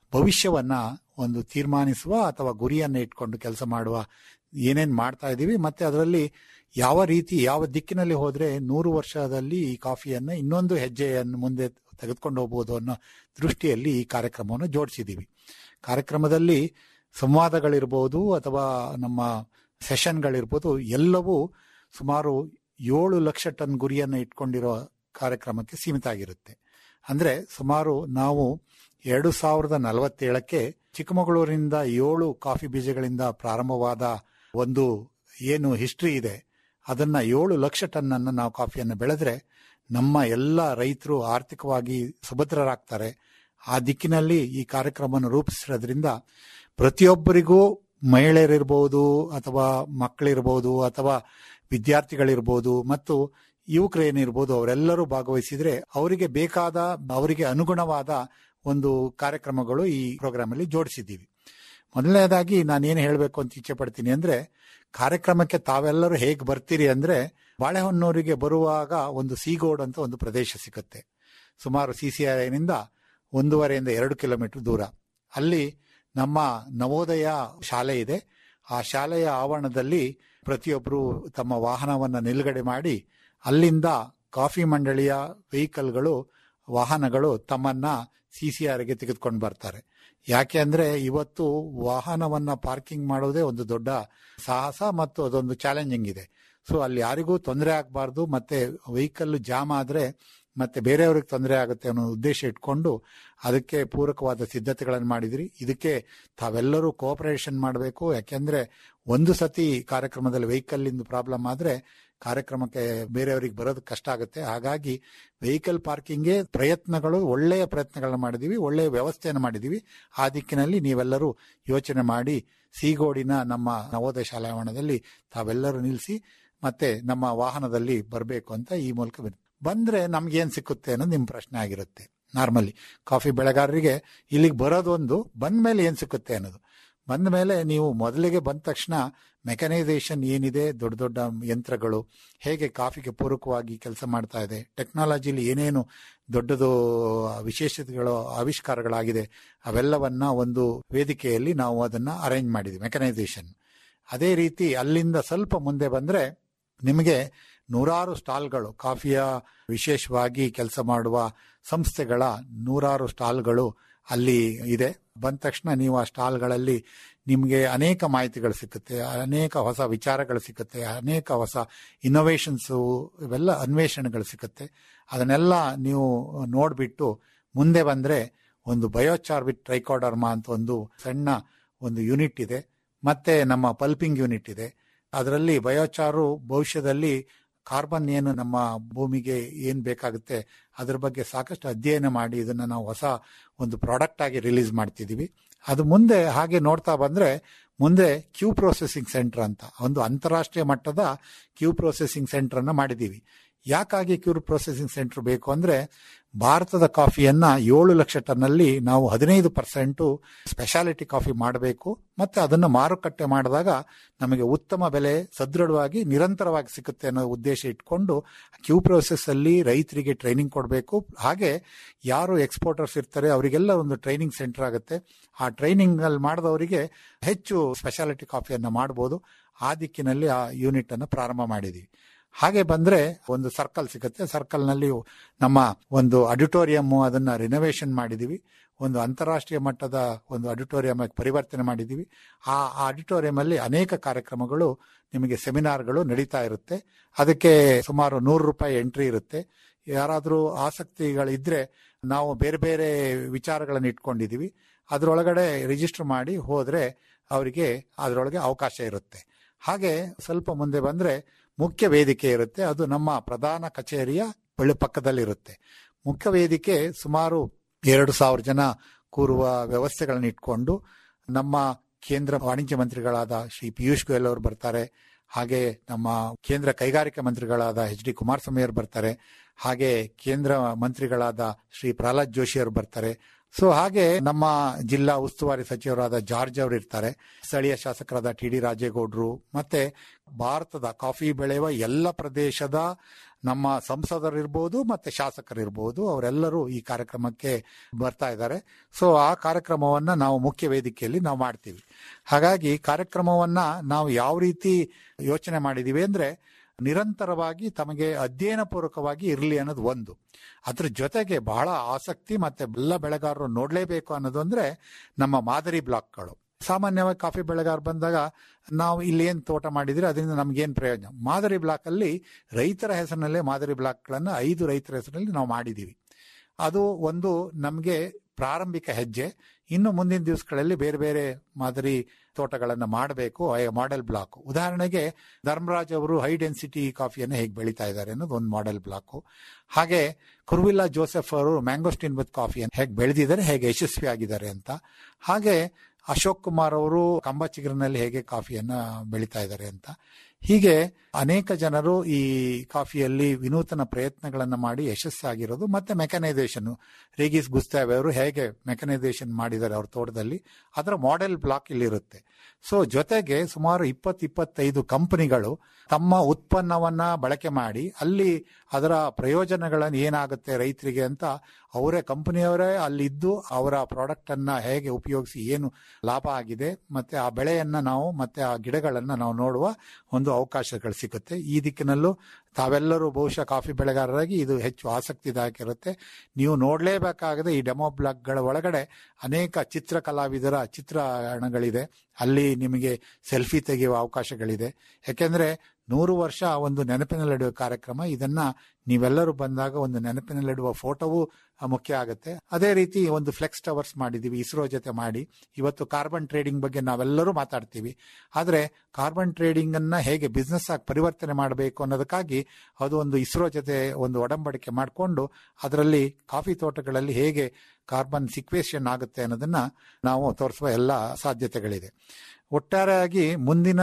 ಭವಿಷ್ಯವನ್ನ ಒಂದು ತೀರ್ಮಾನಿಸುವ ಅಥವಾ ಗುರಿಯನ್ನ ಇಟ್ಕೊಂಡು ಕೆಲಸ ಮಾಡುವ ಏನೇನ್ ಮಾಡ್ತಾ ಇದ್ದೀವಿ ಮತ್ತೆ ಅದರಲ್ಲಿ ಯಾವ ರೀತಿ ಯಾವ ದಿಕ್ಕಿನಲ್ಲಿ ಹೋದ್ರೆ ನೂರು ವರ್ಷದಲ್ಲಿ ಈ ಕಾಫಿಯನ್ನ ಇನ್ನೊಂದು ಹೆಜ್ಜೆಯನ್ನು ಮುಂದೆ ತೆಗೆದುಕೊಂಡು ಹೋಗ್ಬೋದು ಅನ್ನೋ ದೃಷ್ಟಿಯಲ್ಲಿ ಈ ಕಾರ್ಯಕ್ರಮವನ್ನು ಜೋಡಿಸಿದ್ದೀವಿ ಕಾರ್ಯಕ್ರಮದಲ್ಲಿ ಸಂವಾದಗಳಿರ್ಬೋದು ಅಥವಾ ನಮ್ಮ ಸೆಷನ್ಗಳಿರ್ಬೋದು ಎಲ್ಲವೂ ಸುಮಾರು ಏಳು ಲಕ್ಷ ಟನ್ ಗುರಿಯನ್ನು ಇಟ್ಕೊಂಡಿರೋ ಕಾರ್ಯಕ್ರಮಕ್ಕೆ ಸೀಮಿತ ಆಗಿರುತ್ತೆ ಅಂದ್ರೆ ಸುಮಾರು ನಾವು ಎರಡು ಸಾವಿರದ ನಲವತ್ತೇಳಕ್ಕೆ ಚಿಕ್ಕಮಗಳೂರಿನಿಂದ ಏಳು ಕಾಫಿ ಬೀಜಗಳಿಂದ ಪ್ರಾರಂಭವಾದ ಒಂದು ಏನು ಹಿಸ್ಟ್ರಿ ಇದೆ ಅದನ್ನ ಏಳು ಲಕ್ಷ ಟನ್ ಅನ್ನು ನಾವು ಕಾಫಿಯನ್ನು ಬೆಳೆದ್ರೆ ನಮ್ಮ ಎಲ್ಲ ರೈತರು ಆರ್ಥಿಕವಾಗಿ ಸುಭದ್ರರಾಗ್ತಾರೆ ಆ ದಿಕ್ಕಿನಲ್ಲಿ ಈ ಕಾರ್ಯಕ್ರಮವನ್ನು ರೂಪಿಸಿರೋದ್ರಿಂದ ಪ್ರತಿಯೊಬ್ಬರಿಗೂ ಮಹಿಳೆಯರಿರ್ಬೋದು ಅಥವಾ ಮಕ್ಕಳಿರ್ಬೋದು ಅಥವಾ ವಿದ್ಯಾರ್ಥಿಗಳಿರ್ಬೋದು ಮತ್ತು ಯುವಕರೇನಿರ್ಬೋದು ಅವರೆಲ್ಲರೂ ಭಾಗವಹಿಸಿದ್ರೆ ಅವರಿಗೆ ಬೇಕಾದ ಅವರಿಗೆ ಅನುಗುಣವಾದ ಒಂದು ಕಾರ್ಯಕ್ರಮಗಳು ಈ ಪ್ರೋಗ್ರಾಮ್ ಅಲ್ಲಿ ಜೋಡಿಸಿದ್ದೀವಿ ಮೊದಲನೇದಾಗಿ ನಾನೇನು ಹೇಳಬೇಕು ಅಂತ ಇಚ್ಛೆ ಪಡ್ತೀನಿ ಅಂದ್ರೆ ಕಾರ್ಯಕ್ರಮಕ್ಕೆ ತಾವೆಲ್ಲರೂ ಹೇಗೆ ಬರ್ತೀರಿ ಅಂದ್ರೆ ಬಾಳೆಹೊನ್ನೂರಿಗೆ ಬರುವಾಗ ಒಂದು ಸೀಗೋಡ್ ಅಂತ ಒಂದು ಪ್ರದೇಶ ಸಿಗುತ್ತೆ ಸುಮಾರು ಸಿ ಸಿ ಐನಿಂದ ಒಂದೂವರೆಯಿಂದ ಎರಡು ಕಿಲೋಮೀಟರ್ ದೂರ ಅಲ್ಲಿ ನಮ್ಮ ನವೋದಯ ಶಾಲೆ ಇದೆ ಆ ಶಾಲೆಯ ಆವರಣದಲ್ಲಿ ಪ್ರತಿಯೊಬ್ಬರು ತಮ್ಮ ವಾಹನವನ್ನ ನಿಲುಗಡೆ ಮಾಡಿ ಅಲ್ಲಿಂದ ಕಾಫಿ ಮಂಡಳಿಯ ವೆಹಿಕಲ್ಗಳು ವಾಹನಗಳು ತಮ್ಮನ್ನ ಸಿಸಿಆರ್ಗೆ ತೆಗೆದುಕೊಂಡು ಬರ್ತಾರೆ ಯಾಕೆ ಅಂದ್ರೆ ಇವತ್ತು ವಾಹನವನ್ನ ಪಾರ್ಕಿಂಗ್ ಮಾಡೋದೇ ಒಂದು ದೊಡ್ಡ ಸಾಹಸ ಮತ್ತು ಅದೊಂದು ಚಾಲೆಂಜಿಂಗ್ ಇದೆ ಸೊ ಅಲ್ಲಿ ಯಾರಿಗೂ ತೊಂದರೆ ಆಗಬಾರ್ದು ಮತ್ತೆ ವೆಹಿಕಲ್ ಜಾಮ್ ಆದ್ರೆ ಮತ್ತೆ ಬೇರೆಯವ್ರಿಗೆ ತೊಂದರೆ ಆಗುತ್ತೆ ಅನ್ನೋ ಉದ್ದೇಶ ಇಟ್ಕೊಂಡು ಅದಕ್ಕೆ ಪೂರಕವಾದ ಸಿದ್ಧತೆಗಳನ್ನು ಮಾಡಿದ್ರಿ ಇದಕ್ಕೆ ತಾವೆಲ್ಲರೂ ಕೋಆಪರೇಷನ್ ಮಾಡಬೇಕು ಯಾಕೆಂದ್ರೆ ಒಂದು ಸತಿ ಕಾರ್ಯಕ್ರಮದಲ್ಲಿ ವೆಹಿಕಲ್ ಇಂದು ಪ್ರಾಬ್ಲಮ್ ಆದ್ರೆ ಕಾರ್ಯಕ್ರಮಕ್ಕೆ ಬೇರೆಯವರಿಗೆ ಬರೋದು ಕಷ್ಟ ಆಗುತ್ತೆ ಹಾಗಾಗಿ ವೆಹಿಕಲ್ ಪಾರ್ಕಿಂಗ್ಗೆ ಪ್ರಯತ್ನಗಳು ಒಳ್ಳೆಯ ಪ್ರಯತ್ನಗಳನ್ನ ಮಾಡಿದೀವಿ ಒಳ್ಳೆಯ ವ್ಯವಸ್ಥೆಯನ್ನು ಮಾಡಿದೀವಿ ಆ ದಿಕ್ಕಿನಲ್ಲಿ ನೀವೆಲ್ಲರೂ ಯೋಚನೆ ಮಾಡಿ ಸೀಗೋಡಿನ ನಮ್ಮ ನವೋದಯ ಶಾಲಾ ಆವರಣದಲ್ಲಿ ತಾವೆಲ್ಲರೂ ನಿಲ್ಲಿಸಿ ಮತ್ತೆ ನಮ್ಮ ವಾಹನದಲ್ಲಿ ಬರಬೇಕು ಅಂತ ಈ ಮೂಲಕ ವಿನ್- ಬಂದ್ರೆ ನಮ್ಗೇನ್ ಸಿಕ್ಕುತ್ತೆ ಅನ್ನೋದು ನಿಮ್ ಪ್ರಶ್ನೆ ಆಗಿರುತ್ತೆ ನಾರ್ಮಲಿ ಕಾಫಿ ಬೆಳೆಗಾರರಿಗೆ ಇಲ್ಲಿಗೆ ಬರೋದೊಂದು ಬಂದ ಮೇಲೆ ಏನ್ ಸಿಕ್ಕುತ್ತೆ ಅನ್ನೋದು ಬಂದ ಮೇಲೆ ನೀವು ಮೊದಲಿಗೆ ಬಂದ ತಕ್ಷಣ ಮೆಕನೈಸೇಷನ್ ಏನಿದೆ ದೊಡ್ಡ ದೊಡ್ಡ ಯಂತ್ರಗಳು ಹೇಗೆ ಕಾಫಿಗೆ ಪೂರಕವಾಗಿ ಕೆಲಸ ಮಾಡ್ತಾ ಇದೆ ಟೆಕ್ನಾಲಜಿಲಿ ಏನೇನು ದೊಡ್ಡದು ವಿಶೇಷತೆಗಳು ಆವಿಷ್ಕಾರಗಳಾಗಿದೆ ಅವೆಲ್ಲವನ್ನ ಒಂದು ವೇದಿಕೆಯಲ್ಲಿ ನಾವು ಅದನ್ನ ಅರೇಂಜ್ ಮಾಡಿದ್ವಿ ಮೆಕನೈಸೇಷನ್ ಅದೇ ರೀತಿ ಅಲ್ಲಿಂದ ಸ್ವಲ್ಪ ಮುಂದೆ ಬಂದ್ರೆ ನಿಮಗೆ ನೂರಾರು ಸ್ಟಾಲ್ಗಳು ಕಾಫಿಯ ವಿಶೇಷವಾಗಿ ಕೆಲಸ ಮಾಡುವ ಸಂಸ್ಥೆಗಳ ನೂರಾರು ಸ್ಟಾಲ್ಗಳು ಅಲ್ಲಿ ಇದೆ ಬಂದ ತಕ್ಷಣ ನೀವು ಆ ಸ್ಟಾಲ್ಗಳಲ್ಲಿ ನಿಮಗೆ ಅನೇಕ ಮಾಹಿತಿಗಳು ಸಿಗುತ್ತೆ ಅನೇಕ ಹೊಸ ವಿಚಾರಗಳು ಸಿಗುತ್ತೆ ಅನೇಕ ಹೊಸ ಇನ್ನೋವೇಷನ್ಸ್ ಇವೆಲ್ಲ ಅನ್ವೇಷಣೆಗಳು ಸಿಗುತ್ತೆ ಅದನ್ನೆಲ್ಲ ನೀವು ನೋಡ್ಬಿಟ್ಟು ಮುಂದೆ ಬಂದ್ರೆ ಒಂದು ಬಯೋಚಾರ್ಬಿಟ್ ಟ್ರೈಕೋಡರ್ಮಾ ಅಂತ ಒಂದು ಸಣ್ಣ ಒಂದು ಯೂನಿಟ್ ಇದೆ ಮತ್ತೆ ನಮ್ಮ ಪಲ್ಪಿಂಗ್ ಯೂನಿಟ್ ಇದೆ ಅದರಲ್ಲಿ ಬಯೋಚಾರು ಭವಿಷ್ಯದಲ್ಲಿ ಕಾರ್ಬನ್ ಏನು ನಮ್ಮ ಭೂಮಿಗೆ ಏನ್ ಬೇಕಾಗುತ್ತೆ ಅದ್ರ ಬಗ್ಗೆ ಸಾಕಷ್ಟು ಅಧ್ಯಯನ ಮಾಡಿ ಇದನ್ನ ನಾವು ಹೊಸ ಒಂದು ಪ್ರಾಡಕ್ಟ್ ಆಗಿ ರಿಲೀಸ್ ಮಾಡ್ತಿದೀವಿ ಅದು ಮುಂದೆ ಹಾಗೆ ನೋಡ್ತಾ ಬಂದ್ರೆ ಮುಂದೆ ಕ್ಯೂ ಪ್ರೊಸೆಸಿಂಗ್ ಸೆಂಟರ್ ಅಂತ ಒಂದು ಅಂತಾರಾಷ್ಟ್ರೀಯ ಮಟ್ಟದ ಕ್ಯೂ ಪ್ರೊಸೆಸಿಂಗ್ ಸೆಂಟರ್ ಅನ್ನ ಮಾಡಿದೀವಿ ಯಾಕಾಗಿ ಕ್ಯೂ ಪ್ರೊಸೆಸಿಂಗ್ ಸೆಂಟರ್ ಬೇಕು ಅಂದ್ರೆ ಭಾರತದ ಕಾಫಿಯನ್ನ ಏಳು ಲಕ್ಷ ಟನ್ನಲ್ಲಿ ನಾವು ಹದಿನೈದು ಪರ್ಸೆಂಟ್ ಸ್ಪೆಷಾಲಿಟಿ ಕಾಫಿ ಮಾಡಬೇಕು ಮತ್ತೆ ಅದನ್ನು ಮಾರುಕಟ್ಟೆ ಮಾಡಿದಾಗ ನಮಗೆ ಉತ್ತಮ ಬೆಲೆ ಸದೃಢವಾಗಿ ನಿರಂತರವಾಗಿ ಸಿಗುತ್ತೆ ಅನ್ನೋ ಉದ್ದೇಶ ಇಟ್ಕೊಂಡು ಕ್ಯೂ ಪ್ರೋಸೆಸ್ ಅಲ್ಲಿ ರೈತರಿಗೆ ಟ್ರೈನಿಂಗ್ ಕೊಡಬೇಕು ಹಾಗೆ ಯಾರು ಎಕ್ಸ್ಪೋರ್ಟರ್ಸ್ ಇರ್ತಾರೆ ಅವರಿಗೆಲ್ಲ ಒಂದು ಟ್ರೈನಿಂಗ್ ಸೆಂಟರ್ ಆಗುತ್ತೆ ಆ ಟ್ರೈನಿಂಗ್ ಅಲ್ಲಿ ಮಾಡಿದವರಿಗೆ ಹೆಚ್ಚು ಸ್ಪೆಷಾಲಿಟಿ ಕಾಫಿಯನ್ನ ಮಾಡಬಹುದು ಆ ದಿಕ್ಕಿನಲ್ಲಿ ಆ ಯೂನಿಟ್ ಅನ್ನು ಪ್ರಾರಂಭ ಮಾಡಿದೀವಿ ಹಾಗೆ ಬಂದ್ರೆ ಒಂದು ಸರ್ಕಲ್ ಸಿಗುತ್ತೆ ಸರ್ಕಲ್ ನಲ್ಲಿ ನಮ್ಮ ಒಂದು ಅಡಿಟೋರಿಯಂ ಅದನ್ನ ರಿನೋವೇಷನ್ ಮಾಡಿದೀವಿ ಒಂದು ಅಂತಾರಾಷ್ಟ್ರೀಯ ಮಟ್ಟದ ಒಂದು ಅಡಿಟೋರಿಯಂ ಪರಿವರ್ತನೆ ಮಾಡಿದೀವಿ ಆ ಆಡಿಟೋರಿಯಂ ಅಲ್ಲಿ ಅನೇಕ ಕಾರ್ಯಕ್ರಮಗಳು ನಿಮಗೆ ಸೆಮಿನಾರ್ಗಳು ನಡೀತಾ ಇರುತ್ತೆ ಅದಕ್ಕೆ ಸುಮಾರು ನೂರು ರೂಪಾಯಿ ಎಂಟ್ರಿ ಇರುತ್ತೆ ಯಾರಾದರೂ ಆಸಕ್ತಿಗಳಿದ್ರೆ ನಾವು ಬೇರೆ ಬೇರೆ ವಿಚಾರಗಳನ್ನು ಇಟ್ಕೊಂಡಿದೀವಿ ಅದರೊಳಗಡೆ ರಿಜಿಸ್ಟರ್ ಮಾಡಿ ಹೋದ್ರೆ ಅವರಿಗೆ ಅದರೊಳಗೆ ಅವಕಾಶ ಇರುತ್ತೆ ಹಾಗೆ ಸ್ವಲ್ಪ ಮುಂದೆ ಬಂದ್ರೆ ಮುಖ್ಯ ವೇದಿಕೆ ಇರುತ್ತೆ ಅದು ನಮ್ಮ ಪ್ರಧಾನ ಕಚೇರಿಯ ಬಳಿ ಪಕ್ಕದಲ್ಲಿರುತ್ತೆ ಮುಖ್ಯ ವೇದಿಕೆ ಸುಮಾರು ಎರಡು ಸಾವಿರ ಜನ ಕೂರುವ ವ್ಯವಸ್ಥೆಗಳನ್ನ ಇಟ್ಕೊಂಡು ನಮ್ಮ ಕೇಂದ್ರ ವಾಣಿಜ್ಯ ಮಂತ್ರಿಗಳಾದ ಶ್ರೀ ಪಿಯೂಷ್ ಗೋಯಲ್ ಅವರು ಬರ್ತಾರೆ ಹಾಗೆ ನಮ್ಮ ಕೇಂದ್ರ ಕೈಗಾರಿಕಾ ಮಂತ್ರಿಗಳಾದ ಎಚ್ ಡಿ ಕುಮಾರಸ್ವಾಮಿ ಅವರು ಬರ್ತಾರೆ ಹಾಗೆ ಕೇಂದ್ರ ಮಂತ್ರಿಗಳಾದ ಶ್ರೀ ಪ್ರಹ್ಲಾದ್ ಜೋಶಿ ಅವರು ಬರ್ತಾರೆ ಸೊ ಹಾಗೆ ನಮ್ಮ ಜಿಲ್ಲಾ ಉಸ್ತುವಾರಿ ಸಚಿವರಾದ ಜಾರ್ಜ್ ಅವರು ಇರ್ತಾರೆ ಸ್ಥಳೀಯ ಶಾಸಕರಾದ ಟಿ ಡಿ ರಾಜೇಗೌಡರು ಮತ್ತೆ ಭಾರತದ ಕಾಫಿ ಬೆಳೆಯುವ ಎಲ್ಲ ಪ್ರದೇಶದ ನಮ್ಮ ಸಂಸದರಿರ್ಬೋದು ಮತ್ತೆ ಶಾಸಕರಿರ್ಬೋದು ಅವರೆಲ್ಲರೂ ಈ ಕಾರ್ಯಕ್ರಮಕ್ಕೆ ಬರ್ತಾ ಇದ್ದಾರೆ ಸೊ ಆ ಕಾರ್ಯಕ್ರಮವನ್ನ ನಾವು ಮುಖ್ಯ ವೇದಿಕೆಯಲ್ಲಿ ನಾವು ಮಾಡ್ತೀವಿ ಹಾಗಾಗಿ ಕಾರ್ಯಕ್ರಮವನ್ನ ನಾವು ಯಾವ ರೀತಿ ಯೋಚನೆ ಮಾಡಿದೀವಿ ಅಂದ್ರೆ ನಿರಂತರವಾಗಿ ತಮಗೆ ಅಧ್ಯಯನ ಪೂರ್ವಕವಾಗಿ ಇರಲಿ ಅನ್ನೋದು ಒಂದು ಅದ್ರ ಜೊತೆಗೆ ಬಹಳ ಆಸಕ್ತಿ ಮತ್ತೆ ಎಲ್ಲ ಬೆಳೆಗಾರರು ನೋಡ್ಲೇಬೇಕು ಅನ್ನೋದು ಅಂದ್ರೆ ನಮ್ಮ ಮಾದರಿ ಬ್ಲಾಕ್ಗಳು ಸಾಮಾನ್ಯವಾಗಿ ಕಾಫಿ ಬೆಳೆಗಾರ ಬಂದಾಗ ನಾವು ಇಲ್ಲಿ ಏನ್ ತೋಟ ಮಾಡಿದ್ರೆ ಅದರಿಂದ ನಮ್ಗೇನ್ ಪ್ರಯೋಜನ ಮಾದರಿ ಬ್ಲಾಕ್ ಅಲ್ಲಿ ರೈತರ ಹೆಸರಿನಲ್ಲೇ ಮಾದರಿ ಬ್ಲಾಕ್ಗಳನ್ನ ಐದು ರೈತರ ಹೆಸರಿನಲ್ಲಿ ನಾವು ಮಾಡಿದೀವಿ ಅದು ಒಂದು ನಮಗೆ ಪ್ರಾರಂಭಿಕ ಹೆಜ್ಜೆ ಇನ್ನು ಮುಂದಿನ ದಿವಸಗಳಲ್ಲಿ ಬೇರೆ ಬೇರೆ ಮಾದರಿ ತೋಟಗಳನ್ನ ಮಾಡಬೇಕು ಮಾಡೆಲ್ ಬ್ಲಾಕ್ ಉದಾಹರಣೆಗೆ ಧರ್ಮರಾಜ್ ಅವರು ಹೈ ಡೆನ್ಸಿಟಿ ಕಾಫಿಯನ್ನು ಹೇಗೆ ಬೆಳೀತಾ ಇದ್ದಾರೆ ಅನ್ನೋದು ಒಂದು ಮಾಡೆಲ್ ಬ್ಲಾಕ್ ಹಾಗೆ ಕುರ್ವಿಲ್ಲಾ ಜೋಸೆಫ್ ಅವರು ಮ್ಯಾಂಗೋಸ್ಟಿನ್ ವಿತ್ ಕಾಫಿಯನ್ನು ಹೇಗೆ ಬೆಳೆದಿದ್ದಾರೆ ಹೇಗೆ ಯಶಸ್ವಿ ಆಗಿದ್ದಾರೆ ಅಂತ ಹಾಗೆ ಅಶೋಕ್ ಕುಮಾರ್ ಅವರು ಕಂಬಚಿಗರಿನಲ್ಲಿ ಹೇಗೆ ಕಾಫಿಯನ್ನ ಬೆಳೀತಾ ಇದ್ದಾರೆ ಅಂತ ಹೀಗೆ ಅನೇಕ ಜನರು ಈ ಕಾಫಿಯಲ್ಲಿ ವಿನೂತನ ಪ್ರಯತ್ನಗಳನ್ನ ಮಾಡಿ ಯಶಸ್ಸಾಗಿರೋದು ಮತ್ತೆ ಮೆಕನೈಸೇಷನ್ ರೇಗಿಸ್ ಗುಸ್ತಾವೆ ಅವರು ಹೇಗೆ ಮೆಕನೈಸೇಷನ್ ಮಾಡಿದ್ದಾರೆ ಅವ್ರ ತೋಟದಲ್ಲಿ ಅದರ ಮಾಡೆಲ್ ಬ್ಲಾಕ್ ಇಲ್ಲಿರುತ್ತೆ ಸೊ ಜೊತೆಗೆ ಸುಮಾರು ಇಪ್ಪತ್ತು ಇಪ್ಪತ್ತೈದು ಕಂಪನಿಗಳು ತಮ್ಮ ಉತ್ಪನ್ನವನ್ನ ಬಳಕೆ ಮಾಡಿ ಅಲ್ಲಿ ಅದರ ಪ್ರಯೋಜನಗಳನ್ನು ಏನಾಗುತ್ತೆ ರೈತರಿಗೆ ಅಂತ ಅವರೇ ಕಂಪನಿಯವರೇ ಅಲ್ಲಿದ್ದು ಅವರ ಪ್ರಾಡಕ್ಟ್ ಅನ್ನ ಹೇಗೆ ಉಪಯೋಗಿಸಿ ಏನು ಲಾಭ ಆಗಿದೆ ಮತ್ತೆ ಆ ಬೆಳೆಯನ್ನ ನಾವು ಮತ್ತೆ ಆ ಗಿಡಗಳನ್ನ ನಾವು ನೋಡುವ ಒಂದು ಅವಕಾಶಗಳು ಸಿಗುತ್ತೆ ಈ ದಿಕ್ಕಿನಲ್ಲೂ ತಾವೆಲ್ಲರೂ ಬಹುಶಃ ಕಾಫಿ ಬೆಳೆಗಾರರಾಗಿ ಇದು ಹೆಚ್ಚು ಆಸಕ್ತಿದಾಯಕ ಇರುತ್ತೆ ನೀವು ನೋಡಲೇಬೇಕಾಗದೆ ಈ ಡೆಮೋ ಬ್ಲಾಕ್ಗಳ ಒಳಗಡೆ ಅನೇಕ ಚಿತ್ರ ಕಲಾವಿದರ ಚಿತ್ರಣಗಳಿದೆ ಅಲ್ಲಿ ನಿಮಗೆ ಸೆಲ್ಫಿ ತೆಗೆಯುವ ಅವಕಾಶಗಳಿದೆ ಯಾಕೆಂದ್ರೆ ನೂರು ವರ್ಷ ಒಂದು ನೆನಪಿನಲ್ಲಿಡುವ ಕಾರ್ಯಕ್ರಮ ಇದನ್ನ ನೀವೆಲ್ಲರೂ ಬಂದಾಗ ಒಂದು ನೆನಪಿನಲ್ಲಿಡುವ ಫೋಟೋವು ಮುಖ್ಯ ಆಗುತ್ತೆ ಅದೇ ರೀತಿ ಒಂದು ಫ್ಲೆಕ್ಸ್ ಟವರ್ಸ್ ಮಾಡಿದೀವಿ ಇಸ್ರೋ ಜೊತೆ ಮಾಡಿ ಇವತ್ತು ಕಾರ್ಬನ್ ಟ್ರೇಡಿಂಗ್ ಬಗ್ಗೆ ನಾವೆಲ್ಲರೂ ಮಾತಾಡ್ತೀವಿ ಆದ್ರೆ ಕಾರ್ಬನ್ ಟ್ರೇಡಿಂಗ್ ಅನ್ನ ಹೇಗೆ ಬಿಸ್ನೆಸ್ ಆಗಿ ಪರಿವರ್ತನೆ ಮಾಡಬೇಕು ಅನ್ನೋದಕ್ಕಾಗಿ ಅದು ಒಂದು ಇಸ್ರೋ ಜೊತೆ ಒಂದು ಒಡಂಬಡಿಕೆ ಮಾಡಿಕೊಂಡು ಅದರಲ್ಲಿ ಕಾಫಿ ತೋಟಗಳಲ್ಲಿ ಹೇಗೆ ಕಾರ್ಬನ್ ಸಿಕ್ವೇಶನ್ ಆಗುತ್ತೆ ಅನ್ನೋದನ್ನ ನಾವು ತೋರಿಸುವ ಎಲ್ಲ ಸಾಧ್ಯತೆಗಳಿದೆ ಒಟ್ಟಾರೆಯಾಗಿ ಮುಂದಿನ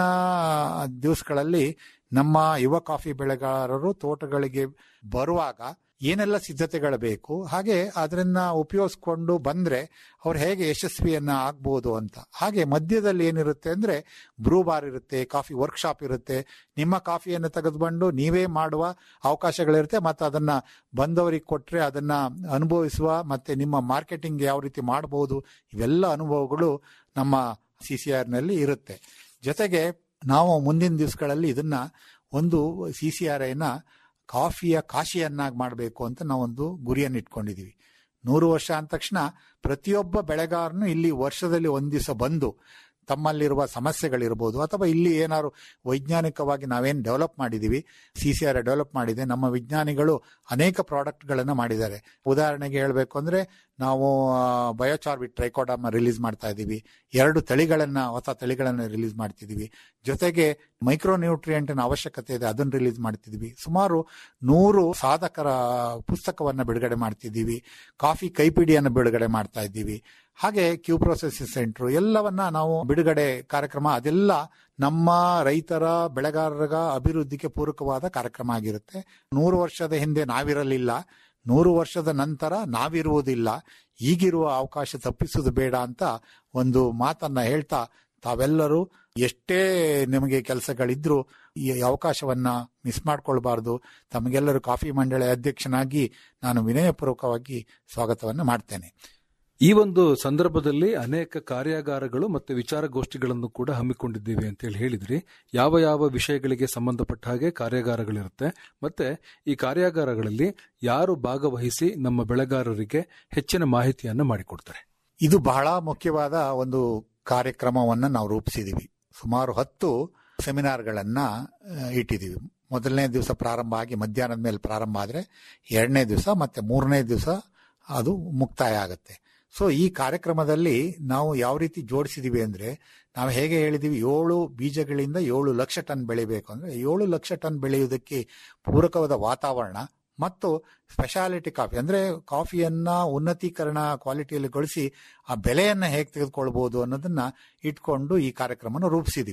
ದಿವಸಗಳಲ್ಲಿ ನಮ್ಮ ಯುವ ಕಾಫಿ ಬೆಳೆಗಾರರು ತೋಟಗಳಿಗೆ ಬರುವಾಗ ಏನೆಲ್ಲ ಸಿದ್ಧತೆಗಳು ಬೇಕು ಹಾಗೆ ಅದನ್ನ ಉಪಯೋಗಿಸ್ಕೊಂಡು ಬಂದ್ರೆ ಅವ್ರು ಹೇಗೆ ಯಶಸ್ವಿಯನ್ನ ಆಗ್ಬೋದು ಅಂತ ಹಾಗೆ ಮಧ್ಯದಲ್ಲಿ ಏನಿರುತ್ತೆ ಅಂದ್ರೆ ಬ್ರೂ ಬಾರ್ ಇರುತ್ತೆ ಕಾಫಿ ವರ್ಕ್ಶಾಪ್ ಇರುತ್ತೆ ನಿಮ್ಮ ಕಾಫಿಯನ್ನು ತೆಗೆದುಕೊಂಡು ನೀವೇ ಮಾಡುವ ಅವಕಾಶಗಳಿರುತ್ತೆ ಮತ್ತೆ ಅದನ್ನ ಬಂದವರಿಗೆ ಕೊಟ್ರೆ ಅದನ್ನ ಅನುಭವಿಸುವ ಮತ್ತೆ ನಿಮ್ಮ ಮಾರ್ಕೆಟಿಂಗ್ ಯಾವ ರೀತಿ ಮಾಡಬಹುದು ಇವೆಲ್ಲ ಅನುಭವಗಳು ನಮ್ಮ ಸಿ ಸಿ ಆರ್ ನಲ್ಲಿ ಇರುತ್ತೆ ಜೊತೆಗೆ ನಾವು ಮುಂದಿನ ದಿವಸಗಳಲ್ಲಿ ಇದನ್ನ ಒಂದು ಸಿ ಸಿ ಆರ್ ಐನ ಕಾಫಿಯ ಕಾಶಿಯನ್ನಾಗಿ ಮಾಡಬೇಕು ಅಂತ ನಾವೊಂದು ಗುರಿಯನ್ನು ಇಟ್ಕೊಂಡಿದೀವಿ ನೂರು ವರ್ಷ ಅಂದ ತಕ್ಷಣ ಪ್ರತಿಯೊಬ್ಬ ಬೆಳೆಗಾರನು ಇಲ್ಲಿ ವರ್ಷದಲ್ಲಿ ಒಂದ್ ದಿವಸ ಬಂದು ತಮ್ಮಲ್ಲಿರುವ ಸಮಸ್ಯೆಗಳಿರ್ಬೋದು ಅಥವಾ ಇಲ್ಲಿ ಏನಾದ್ರು ವೈಜ್ಞಾನಿಕವಾಗಿ ನಾವೇನು ಡೆವಲಪ್ ಮಾಡಿದೀವಿ ಸಿ ಸಿ ಆರ್ ಡೆವಲಪ್ ಮಾಡಿದೆ ನಮ್ಮ ವಿಜ್ಞಾನಿಗಳು ಅನೇಕ ಪ್ರಾಡಕ್ಟ್ಗಳನ್ನು ಮಾಡಿದ್ದಾರೆ ಉದಾಹರಣೆಗೆ ಹೇಳಬೇಕು ಅಂದ್ರೆ ನಾವು ಬಯೋಚಾರ್ಬಿಟ್ ಟ್ರೈಕೋಡಾಮ ರಿಲೀಸ್ ಮಾಡ್ತಾ ಇದ್ದೀವಿ ಎರಡು ತಳಿಗಳನ್ನ ಹೊಸ ತಳಿಗಳನ್ನ ರಿಲೀಸ್ ಮಾಡ್ತಿದೀವಿ ಜೊತೆಗೆ ಮೈಕ್ರೋ ನ್ಯೂಟ್ರಿಯೆಂಟ್ ಅವಶ್ಯಕತೆ ಇದೆ ಅದನ್ನು ರಿಲೀಸ್ ಮಾಡ್ತಿದೀವಿ ಸುಮಾರು ನೂರು ಸಾಧಕರ ಪುಸ್ತಕವನ್ನ ಬಿಡುಗಡೆ ಮಾಡ್ತಿದ್ದೀವಿ ಕಾಫಿ ಕೈಪಿಡಿಯನ್ನು ಬಿಡುಗಡೆ ಮಾಡ್ತಾ ಇದ್ದೀವಿ ಹಾಗೆ ಕ್ಯೂ ಪ್ರೊಸೆಸಿಂಗ್ ಸೆಂಟರ್ ಎಲ್ಲವನ್ನ ನಾವು ಬಿಡುಗಡೆ ಕಾರ್ಯಕ್ರಮ ಅದೆಲ್ಲ ನಮ್ಮ ರೈತರ ಬೆಳೆಗಾರರ ಅಭಿವೃದ್ಧಿಗೆ ಪೂರಕವಾದ ಕಾರ್ಯಕ್ರಮ ಆಗಿರುತ್ತೆ ನೂರು ವರ್ಷದ ಹಿಂದೆ ನಾವಿರಲಿಲ್ಲ ನೂರು ವರ್ಷದ ನಂತರ ನಾವಿರುವುದಿಲ್ಲ ಈಗಿರುವ ಅವಕಾಶ ತಪ್ಪಿಸುವುದು ಬೇಡ ಅಂತ ಒಂದು ಮಾತನ್ನ ಹೇಳ್ತಾ ತಾವೆಲ್ಲರೂ ಎಷ್ಟೇ ನಿಮಗೆ ಕೆಲಸಗಳಿದ್ರು ಈ ಅವಕಾಶವನ್ನ ಮಿಸ್ ಮಾಡ್ಕೊಳ್ಬಾರ್ದು ತಮಗೆಲ್ಲರೂ ಕಾಫಿ ಮಂಡಳಿ ಅಧ್ಯಕ್ಷನಾಗಿ ನಾನು ವಿನಯಪೂರ್ವಕವಾಗಿ ಸ್ವಾಗತವನ್ನು ಮಾಡ್ತೇನೆ ಈ ಒಂದು ಸಂದರ್ಭದಲ್ಲಿ ಅನೇಕ ಕಾರ್ಯಾಗಾರಗಳು ಮತ್ತೆ ವಿಚಾರಗೋಷ್ಠಿಗಳನ್ನು ಕೂಡ ಹಮ್ಮಿಕೊಂಡಿದ್ದೇವೆ ಅಂತ ಹೇಳಿ ಹೇಳಿದ್ರಿ ಯಾವ ಯಾವ ವಿಷಯಗಳಿಗೆ ಸಂಬಂಧಪಟ್ಟ ಹಾಗೆ ಕಾರ್ಯಾಗಾರಗಳಿರುತ್ತೆ ಮತ್ತೆ ಈ ಕಾರ್ಯಾಗಾರಗಳಲ್ಲಿ ಯಾರು ಭಾಗವಹಿಸಿ ನಮ್ಮ ಬೆಳೆಗಾರರಿಗೆ ಹೆಚ್ಚಿನ ಮಾಹಿತಿಯನ್ನ ಮಾಡಿಕೊಡ್ತಾರೆ ಇದು ಬಹಳ ಮುಖ್ಯವಾದ ಒಂದು ಕಾರ್ಯಕ್ರಮವನ್ನ ನಾವು ರೂಪಿಸಿದೀವಿ ಸುಮಾರು ಹತ್ತು ಸೆಮಿನಾರ್ಗಳನ್ನ ಇಟ್ಟಿದ್ದೀವಿ ಮೊದಲನೇ ದಿವಸ ಪ್ರಾರಂಭ ಆಗಿ ಮಧ್ಯಾಹ್ನದ ಮೇಲೆ ಪ್ರಾರಂಭ ಆದ್ರೆ ಎರಡನೇ ದಿವಸ ಮತ್ತೆ ಮೂರನೇ ದಿವಸ ಅದು ಮುಕ್ತಾಯ ಆಗುತ್ತೆ ಸೊ ಈ ಕಾರ್ಯಕ್ರಮದಲ್ಲಿ ನಾವು ಯಾವ ರೀತಿ ಜೋಡಿಸಿದೀವಿ ಅಂದ್ರೆ ನಾವು ಹೇಗೆ ಹೇಳಿದೀವಿ ಏಳು ಬೀಜಗಳಿಂದ ಏಳು ಲಕ್ಷ ಟನ್ ಬೆಳಿಬೇಕು ಅಂದ್ರೆ ಏಳು ಲಕ್ಷ ಟನ್ ಬೆಳೆಯುವುದಕ್ಕೆ ಪೂರಕವಾದ ವಾತಾವರಣ ಮತ್ತು ಸ್ಪೆಷಾಲಿಟಿ ಕಾಫಿ ಅಂದ್ರೆ ಕಾಫಿಯನ್ನ ಉನ್ನತೀಕರಣ ಕ್ವಾಲಿಟಿಯಲ್ಲಿ ಗೊಳಿಸಿ ಆ ಬೆಲೆಯನ್ನ ಹೇಗೆ ತೆಗೆದುಕೊಳ್ಬಹುದು ಅನ್ನೋದನ್ನ ಇಟ್ಕೊಂಡು ಈ ಕಾರ್ಯಕ್ರಮನ ರೂಪಿಸಿದೀವಿ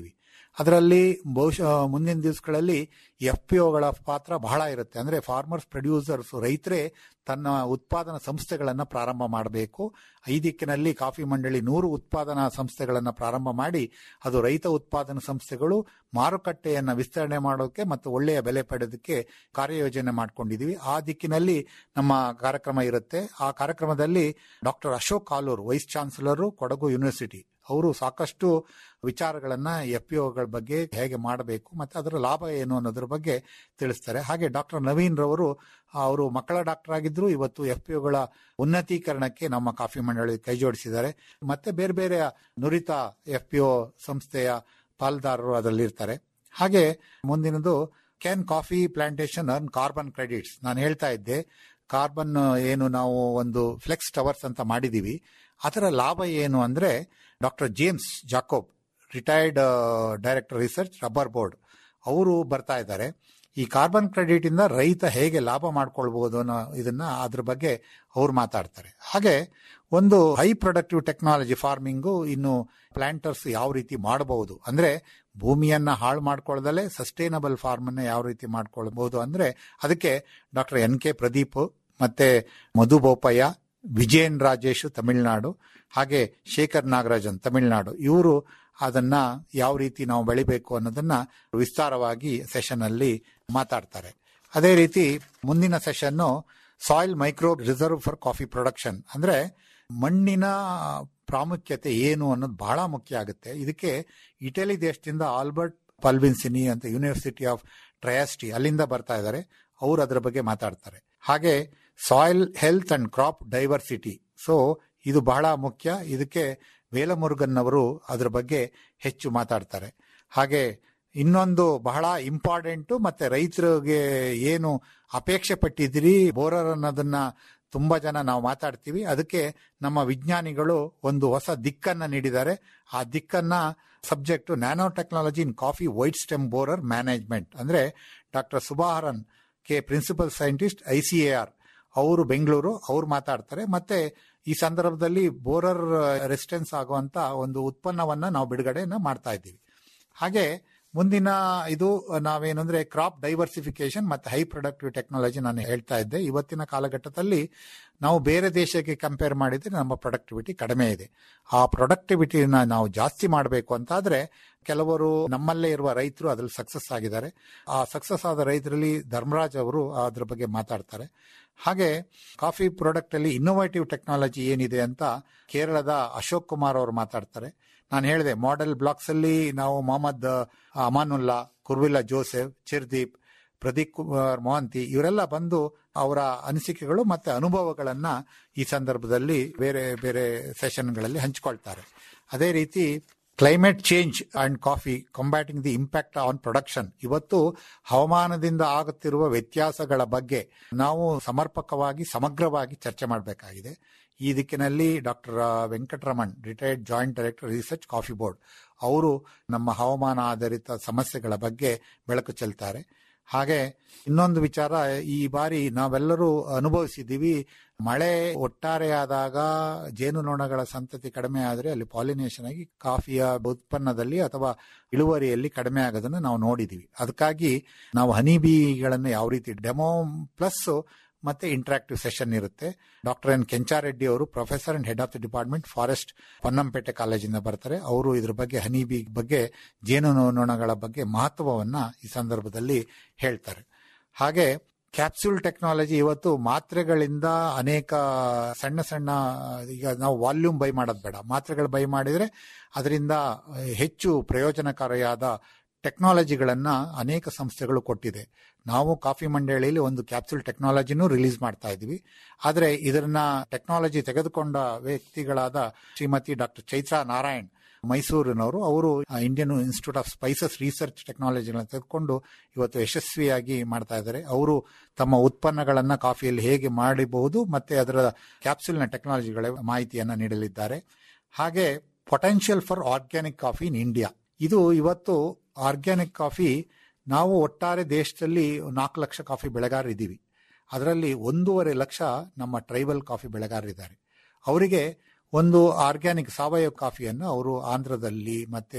ಅದರಲ್ಲಿ ಬಹುಶಃ ಮುಂದಿನ ದಿವಸಗಳಲ್ಲಿ ಎಫ್ ಪಿ ಒಗಳ ಪಾತ್ರ ಬಹಳ ಇರುತ್ತೆ ಅಂದ್ರೆ ಫಾರ್ಮರ್ಸ್ ಪ್ರೊಡ್ಯೂಸರ್ಸ್ ರೈತರೇ ತನ್ನ ಉತ್ಪಾದನಾ ಸಂಸ್ಥೆಗಳನ್ನು ಪ್ರಾರಂಭ ಮಾಡಬೇಕು ಈ ದಿಕ್ಕಿನಲ್ಲಿ ಕಾಫಿ ಮಂಡಳಿ ನೂರು ಉತ್ಪಾದನಾ ಸಂಸ್ಥೆಗಳನ್ನು ಪ್ರಾರಂಭ ಮಾಡಿ ಅದು ರೈತ ಉತ್ಪಾದನಾ ಸಂಸ್ಥೆಗಳು ಮಾರುಕಟ್ಟೆಯನ್ನು ವಿಸ್ತರಣೆ ಮಾಡೋಕೆ ಮತ್ತು ಒಳ್ಳೆಯ ಬೆಲೆ ಪಡೆಯೋದಕ್ಕೆ ಕಾರ್ಯಯೋಜನೆ ಮಾಡ್ಕೊಂಡಿದೀವಿ ಆ ದಿಕ್ಕಿನಲ್ಲಿ ನಮ್ಮ ಕಾರ್ಯಕ್ರಮ ಇರುತ್ತೆ ಆ ಕಾರ್ಯಕ್ರಮದಲ್ಲಿ doctor Ashok Kalur vice chancellor Kodagu university ಅವರು ಸಾಕಷ್ಟು ವಿಚಾರಗಳನ್ನ ಎಫ್ ಪಿ ಒಗಳ ಬಗ್ಗೆ ಹೇಗೆ ಮಾಡಬೇಕು ಮತ್ತೆ ಅದರ ಲಾಭ ಏನು ಅನ್ನೋದ್ರ ಬಗ್ಗೆ ತಿಳಿಸ್ತಾರೆ ಹಾಗೆ ಡಾಕ್ಟರ್ ನವೀನ್ ರವರು ಅವರು ಮಕ್ಕಳ ಡಾಕ್ಟರ್ ಆಗಿದ್ರು ಇವತ್ತು ಎಫ್ ಪಿ ಒಗಳ ಉನ್ನತೀಕರಣಕ್ಕೆ ನಮ್ಮ ಕಾಫಿ ಮಂಡಳಿ ಕೈ ಜೋಡಿಸಿದ್ದಾರೆ ಮತ್ತೆ ಬೇರೆ ಬೇರೆ ನುರಿತ ಎಫ್ ಪಿ ಒ ಸಂಸ್ಥೆಯ ಪಾಲ್ದಾರರು ಅದರಲ್ಲಿ ಇರ್ತಾರೆ ಹಾಗೆ ಮುಂದಿನದು can coffee plantation earn carbon credits ನಾನು ಹೇಳ್ತಾ ಇದ್ದೆ ಕಾರ್ಬನ್ ಏನು ನಾವು ಒಂದು ಫ್ಲೆಕ್ಸ್ ಟವರ್ಸ್ ಅಂತ ಮಾಡಿದೀವಿ ಅದರ ಲಾಭ ಏನು ಅಂದ್ರೆ doctor James Jacob retired director research rubber board ಅವರು ಬರ್ತಾ ಇದ್ದಾರೆ ಈ ಕಾರ್ಬನ್ ಕ್ರೆಡಿಟ್ ಇಂದ ರೈತ ಹೇಗೆ ಲಾಭ ಮಾಡ್ಕೊಳ್ಬಹುದು ಅನ್ನೋ ಇದನ್ನ ಅದ್ರ ಬಗ್ಗೆ ಅವ್ರು ಮಾತಾಡ್ತಾರೆ ಹಾಗೆ ಒಂದು ಹೈ ಪ್ರೊಡಕ್ಟಿವ್ ಟೆಕ್ನಾಲಜಿ ಫಾರ್ಮಿಂಗು ಇನ್ನು ಪ್ಲಾಂಟರ್ಸ್ ಯಾವ ರೀತಿ ಮಾಡಬಹುದು ಅಂದ್ರೆ ಭೂಮಿಯನ್ನ ಹಾಳು ಮಾಡ್ಕೊಳ್ಳದಲ್ಲೇ ಸಸ್ಟೈನಬಲ್ ಫಾರ್ಮ್ ಅನ್ನ ಯಾವ ರೀತಿ ಮಾಡ್ಕೊಳ್ಬಹುದು ಅಂದ್ರೆ ಅದಕ್ಕೆ ಡಾಕ್ಟರ್ ಎನ್ ಕೆ ಪ್ರದೀಪ್ ಮತ್ತೆ ಮಧು ಬೋಪಯ್ಯ ವಿಜಯನ್ ರಾಜೇಶ್ ತಮಿಳುನಾಡು ಹಾಗೆ ಶೇಖರ್ ನಾಗರಾಜನ್ ತಮಿಳುನಾಡು ಇವರು ಅದನ್ನ ಯಾವ ರೀತಿ ನಾವು ಬೆಳಿಬೇಕು ಅನ್ನೋದನ್ನ ವಿಸ್ತಾರವಾಗಿ ಸೆಷನ್ ಅಲ್ಲಿ ಮಾತಾಡ್ತಾರೆ ಅದೇ ರೀತಿ ಮುಂದಿನ session soil micro reserve for coffee production ಅಂದ್ರೆ ಮಣ್ಣಿನ ಪ್ರಾಮುಖ್ಯತೆ ಏನು ಅನ್ನೋದು ಬಹಳ ಮುಖ್ಯ ಆಗುತ್ತೆ ಇದಕ್ಕೆ ಇಟಲಿ ದೇಶದಿಂದ ಆಲ್ಬರ್ಟ್ ಪಲ್ವಿನ್ಸಿನಿ ಅಂತ ಯೂನಿವರ್ಸಿಟಿ ಆಫ್ ಟ್ರಯಾಸ್ಟಿ ಅಲ್ಲಿಂದ ಬರ್ತಾ ಇದ್ದಾರೆ ಅವರು ಅದರ ಬಗ್ಗೆ ಮಾತಾಡ್ತಾರೆ ಹಾಗೆ soil health and crop diversity so ಇದು ಬಹಳ ಮುಖ್ಯ ಇದಕ್ಕೆ ವೇಲಮುರುಗನ್ ಅವರು ಅದರ ಬಗ್ಗೆ ಹೆಚ್ಚು ಮಾತಾಡ್ತಾರೆ ಹಾಗೆ ಇನ್ನೊಂದು ಬಹಳ ಇಂಪಾರ್ಟೆಂಟ್ ಮತ್ತೆ ರೈತರಿಗೆ ಏನು ಅಪೇಕ್ಷೆ ಪಟ್ಟಿದ್ದೀರಿ ಬೋರರ್ ಅನ್ನೋದನ್ನ ತುಂಬಾ ಜನ ನಾವು ಮಾತಾಡ್ತೀವಿ ಅದಕ್ಕೆ ನಮ್ಮ ವಿಜ್ಞಾನಿಗಳು ಒಂದು ಹೊಸ ದಿಕ್ಕನ್ನ ನೀಡಿದ್ದಾರೆ ಆ ದಿಕ್ಕನ್ನ subject nano technology in coffee white stem borer management ಅಂದ್ರೆ doctor Subaharan K principal scientist I C A R ಅವರು ಬೆಂಗಳೂರು ಅವ್ರು ಮಾತಾಡ್ತಾರೆ ಮತ್ತೆ ಈ ಸಂದರ್ಭದಲ್ಲಿ ಬೋರರ್ ರೆಸಿಸ್ಟೆನ್ಸ್ ಆಗುವಂತ ಒಂದು ಉತ್ಪನ್ನವನ್ನ ನಾವು ಬಿಡುಗಡೆನ ಮಾಡ್ತಾ ಇದ್ದೀವಿ ಹಾಗೆ ಮುಂದಿನ ಇದು ನಾವೇನಂದ್ರೆ ಕ್ರಾಪ್ ಡೈವರ್ಸಿಫಿಕೇಶನ್ ಮತ್ತೆ ಹೈ ಪ್ರೊಡಕ್ಟಿವ್ ಟೆಕ್ನಾಲಜಿ ನಾನು ಹೇಳ್ತಾ ಇದ್ದೆ ಇವತ್ತಿನ ಕಾಲಘಟ್ಟದಲ್ಲಿ ನಾವು ಬೇರೆ ದೇಶಕ್ಕೆ ಕಂಪೇರ್ ಮಾಡಿದ್ರೆ ನಮ್ಮ ಪ್ರೊಡಕ್ಟಿವಿಟಿ ಕಡಿಮೆ ಇದೆ ಆ ಪ್ರೊಡಕ್ಟಿವಿಟಿನ ನಾವು ಜಾಸ್ತಿ ಮಾಡಬೇಕು ಅಂತಾದ್ರೆ ಕೆಲವರು ನಮ್ಮಲ್ಲೇ ಇರುವ ರೈತರು ಅದ್ರಲ್ಲಿ ಸಕ್ಸಸ್ ಆಗಿದ್ದಾರೆ ಆ ಸಕ್ಸಸ್ ಆದ ರೈತರಲ್ಲಿ ಧರ್ಮರಾಜ್ ಅವರು ಅದ್ರ ಬಗ್ಗೆ ಮಾತಾಡ್ತಾರೆ ಹಾಗೆ ಕಾಫಿ ಪ್ರಾಡಕ್ಟ್ ಅಲ್ಲಿ ಇನ್ನೋವೇಟಿವ್ ಟೆಕ್ನಾಲಜಿ ಏನಿದೆ ಅಂತ ಕೇರಳದ ಅಶೋಕ್ ಕುಮಾರ್ ಅವರು ಮಾತಾಡ್ತಾರೆ ನಾನು ಹೇಳಿದೆ ಮಾಡೆಲ್ ಬ್ಲಾಕ್ಸ್ ಅಲ್ಲಿ ನಾವು ಮೊಹಮ್ಮದ್ ಅಮಾನುಲ್ಲಾ ಕುರ್ವಿಲ್ಲಾ ಜೋಸೆಫ್ ಚಿರ್ದೀಪ್ ಪ್ರದೀಪ್ ಕುಮಾರ್ ಮೊಹಂತಿ ಇವರೆಲ್ಲ ಬಂದು ಅವರ ಅನಿಸಿಕೆಗಳು ಮತ್ತೆ ಅನುಭವಗಳನ್ನ ಈ ಸಂದರ್ಭದಲ್ಲಿ ಬೇರೆ ಬೇರೆ ಸೆಷನ್ಗಳಲ್ಲಿ ಹಂಚಿಕೊಳ್ತಾರೆ ಅದೇ ರೀತಿ climate change and coffee combating the impact on production ಇವತ್ತು ಹವಾಮಾನದಿಂದ ಆಗುತ್ತಿರುವ ವ್ಯತ್ಯಾಸಗಳ ಬಗ್ಗೆ ನಾವು ಸಮರ್ಪಕವಾಗಿ ಸಮಗ್ರವಾಗಿ ಚರ್ಚೆ ಮಾಡಬೇಕಾಗಿದೆ ಈ ದಿಕ್ಕಿನಲ್ಲಿ doctor Venkataraman retired joint director research coffee board ಅವರು ನಮ್ಮ ಹವಾಮಾನ ಆಧಾರಿತ ಸಮಸ್ಯೆಗಳ ಬಗ್ಗೆ ಬೆಳಕು ಚೆಲ್ತಾರೆ ಹಾಗೆ ಇನ್ನೊಂದು ವಿಚಾರ ಈ ಬಾರಿ ನಾವೆಲ್ಲರೂ ಅನುಭವಿಸಿದ್ದೀವಿ ಮಳೆ ಒಟ್ಟಾರೆಯಾದಾಗ ಜೇನುನೊಣಗಳ ಸಂತತಿ ಕಡಿಮೆ ಆದರೆ ಅಲ್ಲಿ ಪಾಲಿನೇಷನ್ ಆಗಿ ಕಾಫಿಯ ಉತ್ಪನ್ನದಲ್ಲಿ ಅಥವಾ ಇಳುವರಿಯಲ್ಲಿ ಕಡಿಮೆ ಆಗೋದನ್ನು ನಾವು ನೋಡಿದೀವಿ ಅದಕ್ಕಾಗಿ ನಾವು ಹನಿ ಬೀಗಳನ್ನು ಯಾವ ರೀತಿ ಡೆಮೋ ಪ್ಲಸ್ ಮತ್ತೆ ಇಂಟರಾಕ್ಟಿವ್ ಸೆಷನ್ ಇರುತ್ತೆ ಡಾಕ್ಟರ್ ಎನ್ ಕೆಂಚಾರೆಡ್ಡಿ ಅವರು professor and head of the department forest Ponnampet ಕಾಲೇಜಿಂದ ಬರ್ತಾರೆ ಅವರು ಇದ್ರ ಬಗ್ಗೆ ಹನಿ ಬಿ ಬಗ್ಗೆ ಜೇನು ನೊಣಗಳ ಬಗ್ಗೆ ಮಹತ್ವವನ್ನ ಈ ಸಂದರ್ಭದಲ್ಲಿ ಹೇಳ್ತಾರೆ ಹಾಗೆ ಕ್ಯಾಪ್ಸೂಲ್ ಟೆಕ್ನಾಲಜಿ ಇವತ್ತು ಮಾತ್ರೆಗಳಿಂದ ಅನೇಕ ಸಣ್ಣ ಸಣ್ಣ ಈಗ ನಾವು ವಾಲ್ಯೂಮ್ ಬೈ ಮಾಡೋದು ಬೇಡ ಮಾತ್ರೆಗಳು ಬೈ ಮಾಡಿದ್ರೆ ಅದರಿಂದ ಹೆಚ್ಚು ಪ್ರಯೋಜನಕಾರಿಯಾದ ಟೆಕ್ನಾಲಜಿಗಳನ್ನ ಅನೇಕ ಸಂಸ್ಥೆಗಳು ಕೊಟ್ಟಿದೆ ನಾವು ಕಾಫಿ ಮಂಡಳಿಯಲ್ಲಿ ಒಂದು ಕ್ಯಾಪ್ಸೂಲ್ ಟೆಕ್ನಾಲಜಿನೂ ರಿಲೀಸ್ ಮಾಡ್ತಾ ಇದ್ವಿ ಆದರೆ ಇದನ್ನ ಟೆಕ್ನಾಲಜಿ ತೆಗೆದುಕೊಂಡ ವ್ಯಕ್ತಿಗಳಾದ ಶ್ರೀಮತಿ ಡಾಕ್ಟರ್ ಚೈತ್ರಾ ನಾರಾಯಣ್ ಮೈಸೂರಿನವರು ಅವರು Indian institute of spices research ಟೆಕ್ನಾಲಜಿಗಳನ್ನ ತೆಗೆದುಕೊಂಡು ಇವತ್ತು ಯಶಸ್ವಿಯಾಗಿ ಮಾಡ್ತಾ ಇದ್ದಾರೆ ಅವರು ತಮ್ಮ ಉತ್ಪನ್ನಗಳನ್ನ ಕಾಫಿಯಲ್ಲಿ ಹೇಗೆ ಮಾಡಬಹುದು ಮತ್ತೆ ಅದರ ಕ್ಯಾಪ್ಸೂಲ್ನ ಟೆಕ್ನಾಲಜಿಗಳ ಮಾಹಿತಿಯನ್ನ ನೀಡಲಿದ್ದಾರೆ ಹಾಗೆ potential for organic coffee in India ಇದು ಇವತ್ತು ಆರ್ಗ್ಯಾನಿಕ್ ಕಾಫಿ ನಾವು ಒಟ್ಟಾರೆ ದೇಶದಲ್ಲಿ ನಾಲ್ಕು ಲಕ್ಷ ಕಾಫಿ ಬೆಳೆಗಾರರಿದ್ದೀವಿ ಅದರಲ್ಲಿ ಒಂದೂವರೆ ಲಕ್ಷ ನಮ್ಮ ಟ್ರೈಬಲ್ ಕಾಫಿ ಬೆಳೆಗಾರರಿದ್ದಾರೆ ಅವರಿಗೆ ಒಂದು ಆರ್ಗ್ಯಾನಿಕ್ ಸಾವಯವ ಕಾಫಿಯನ್ನು ಅವರು ಆಂಧ್ರದಲ್ಲಿ ಮತ್ತೆ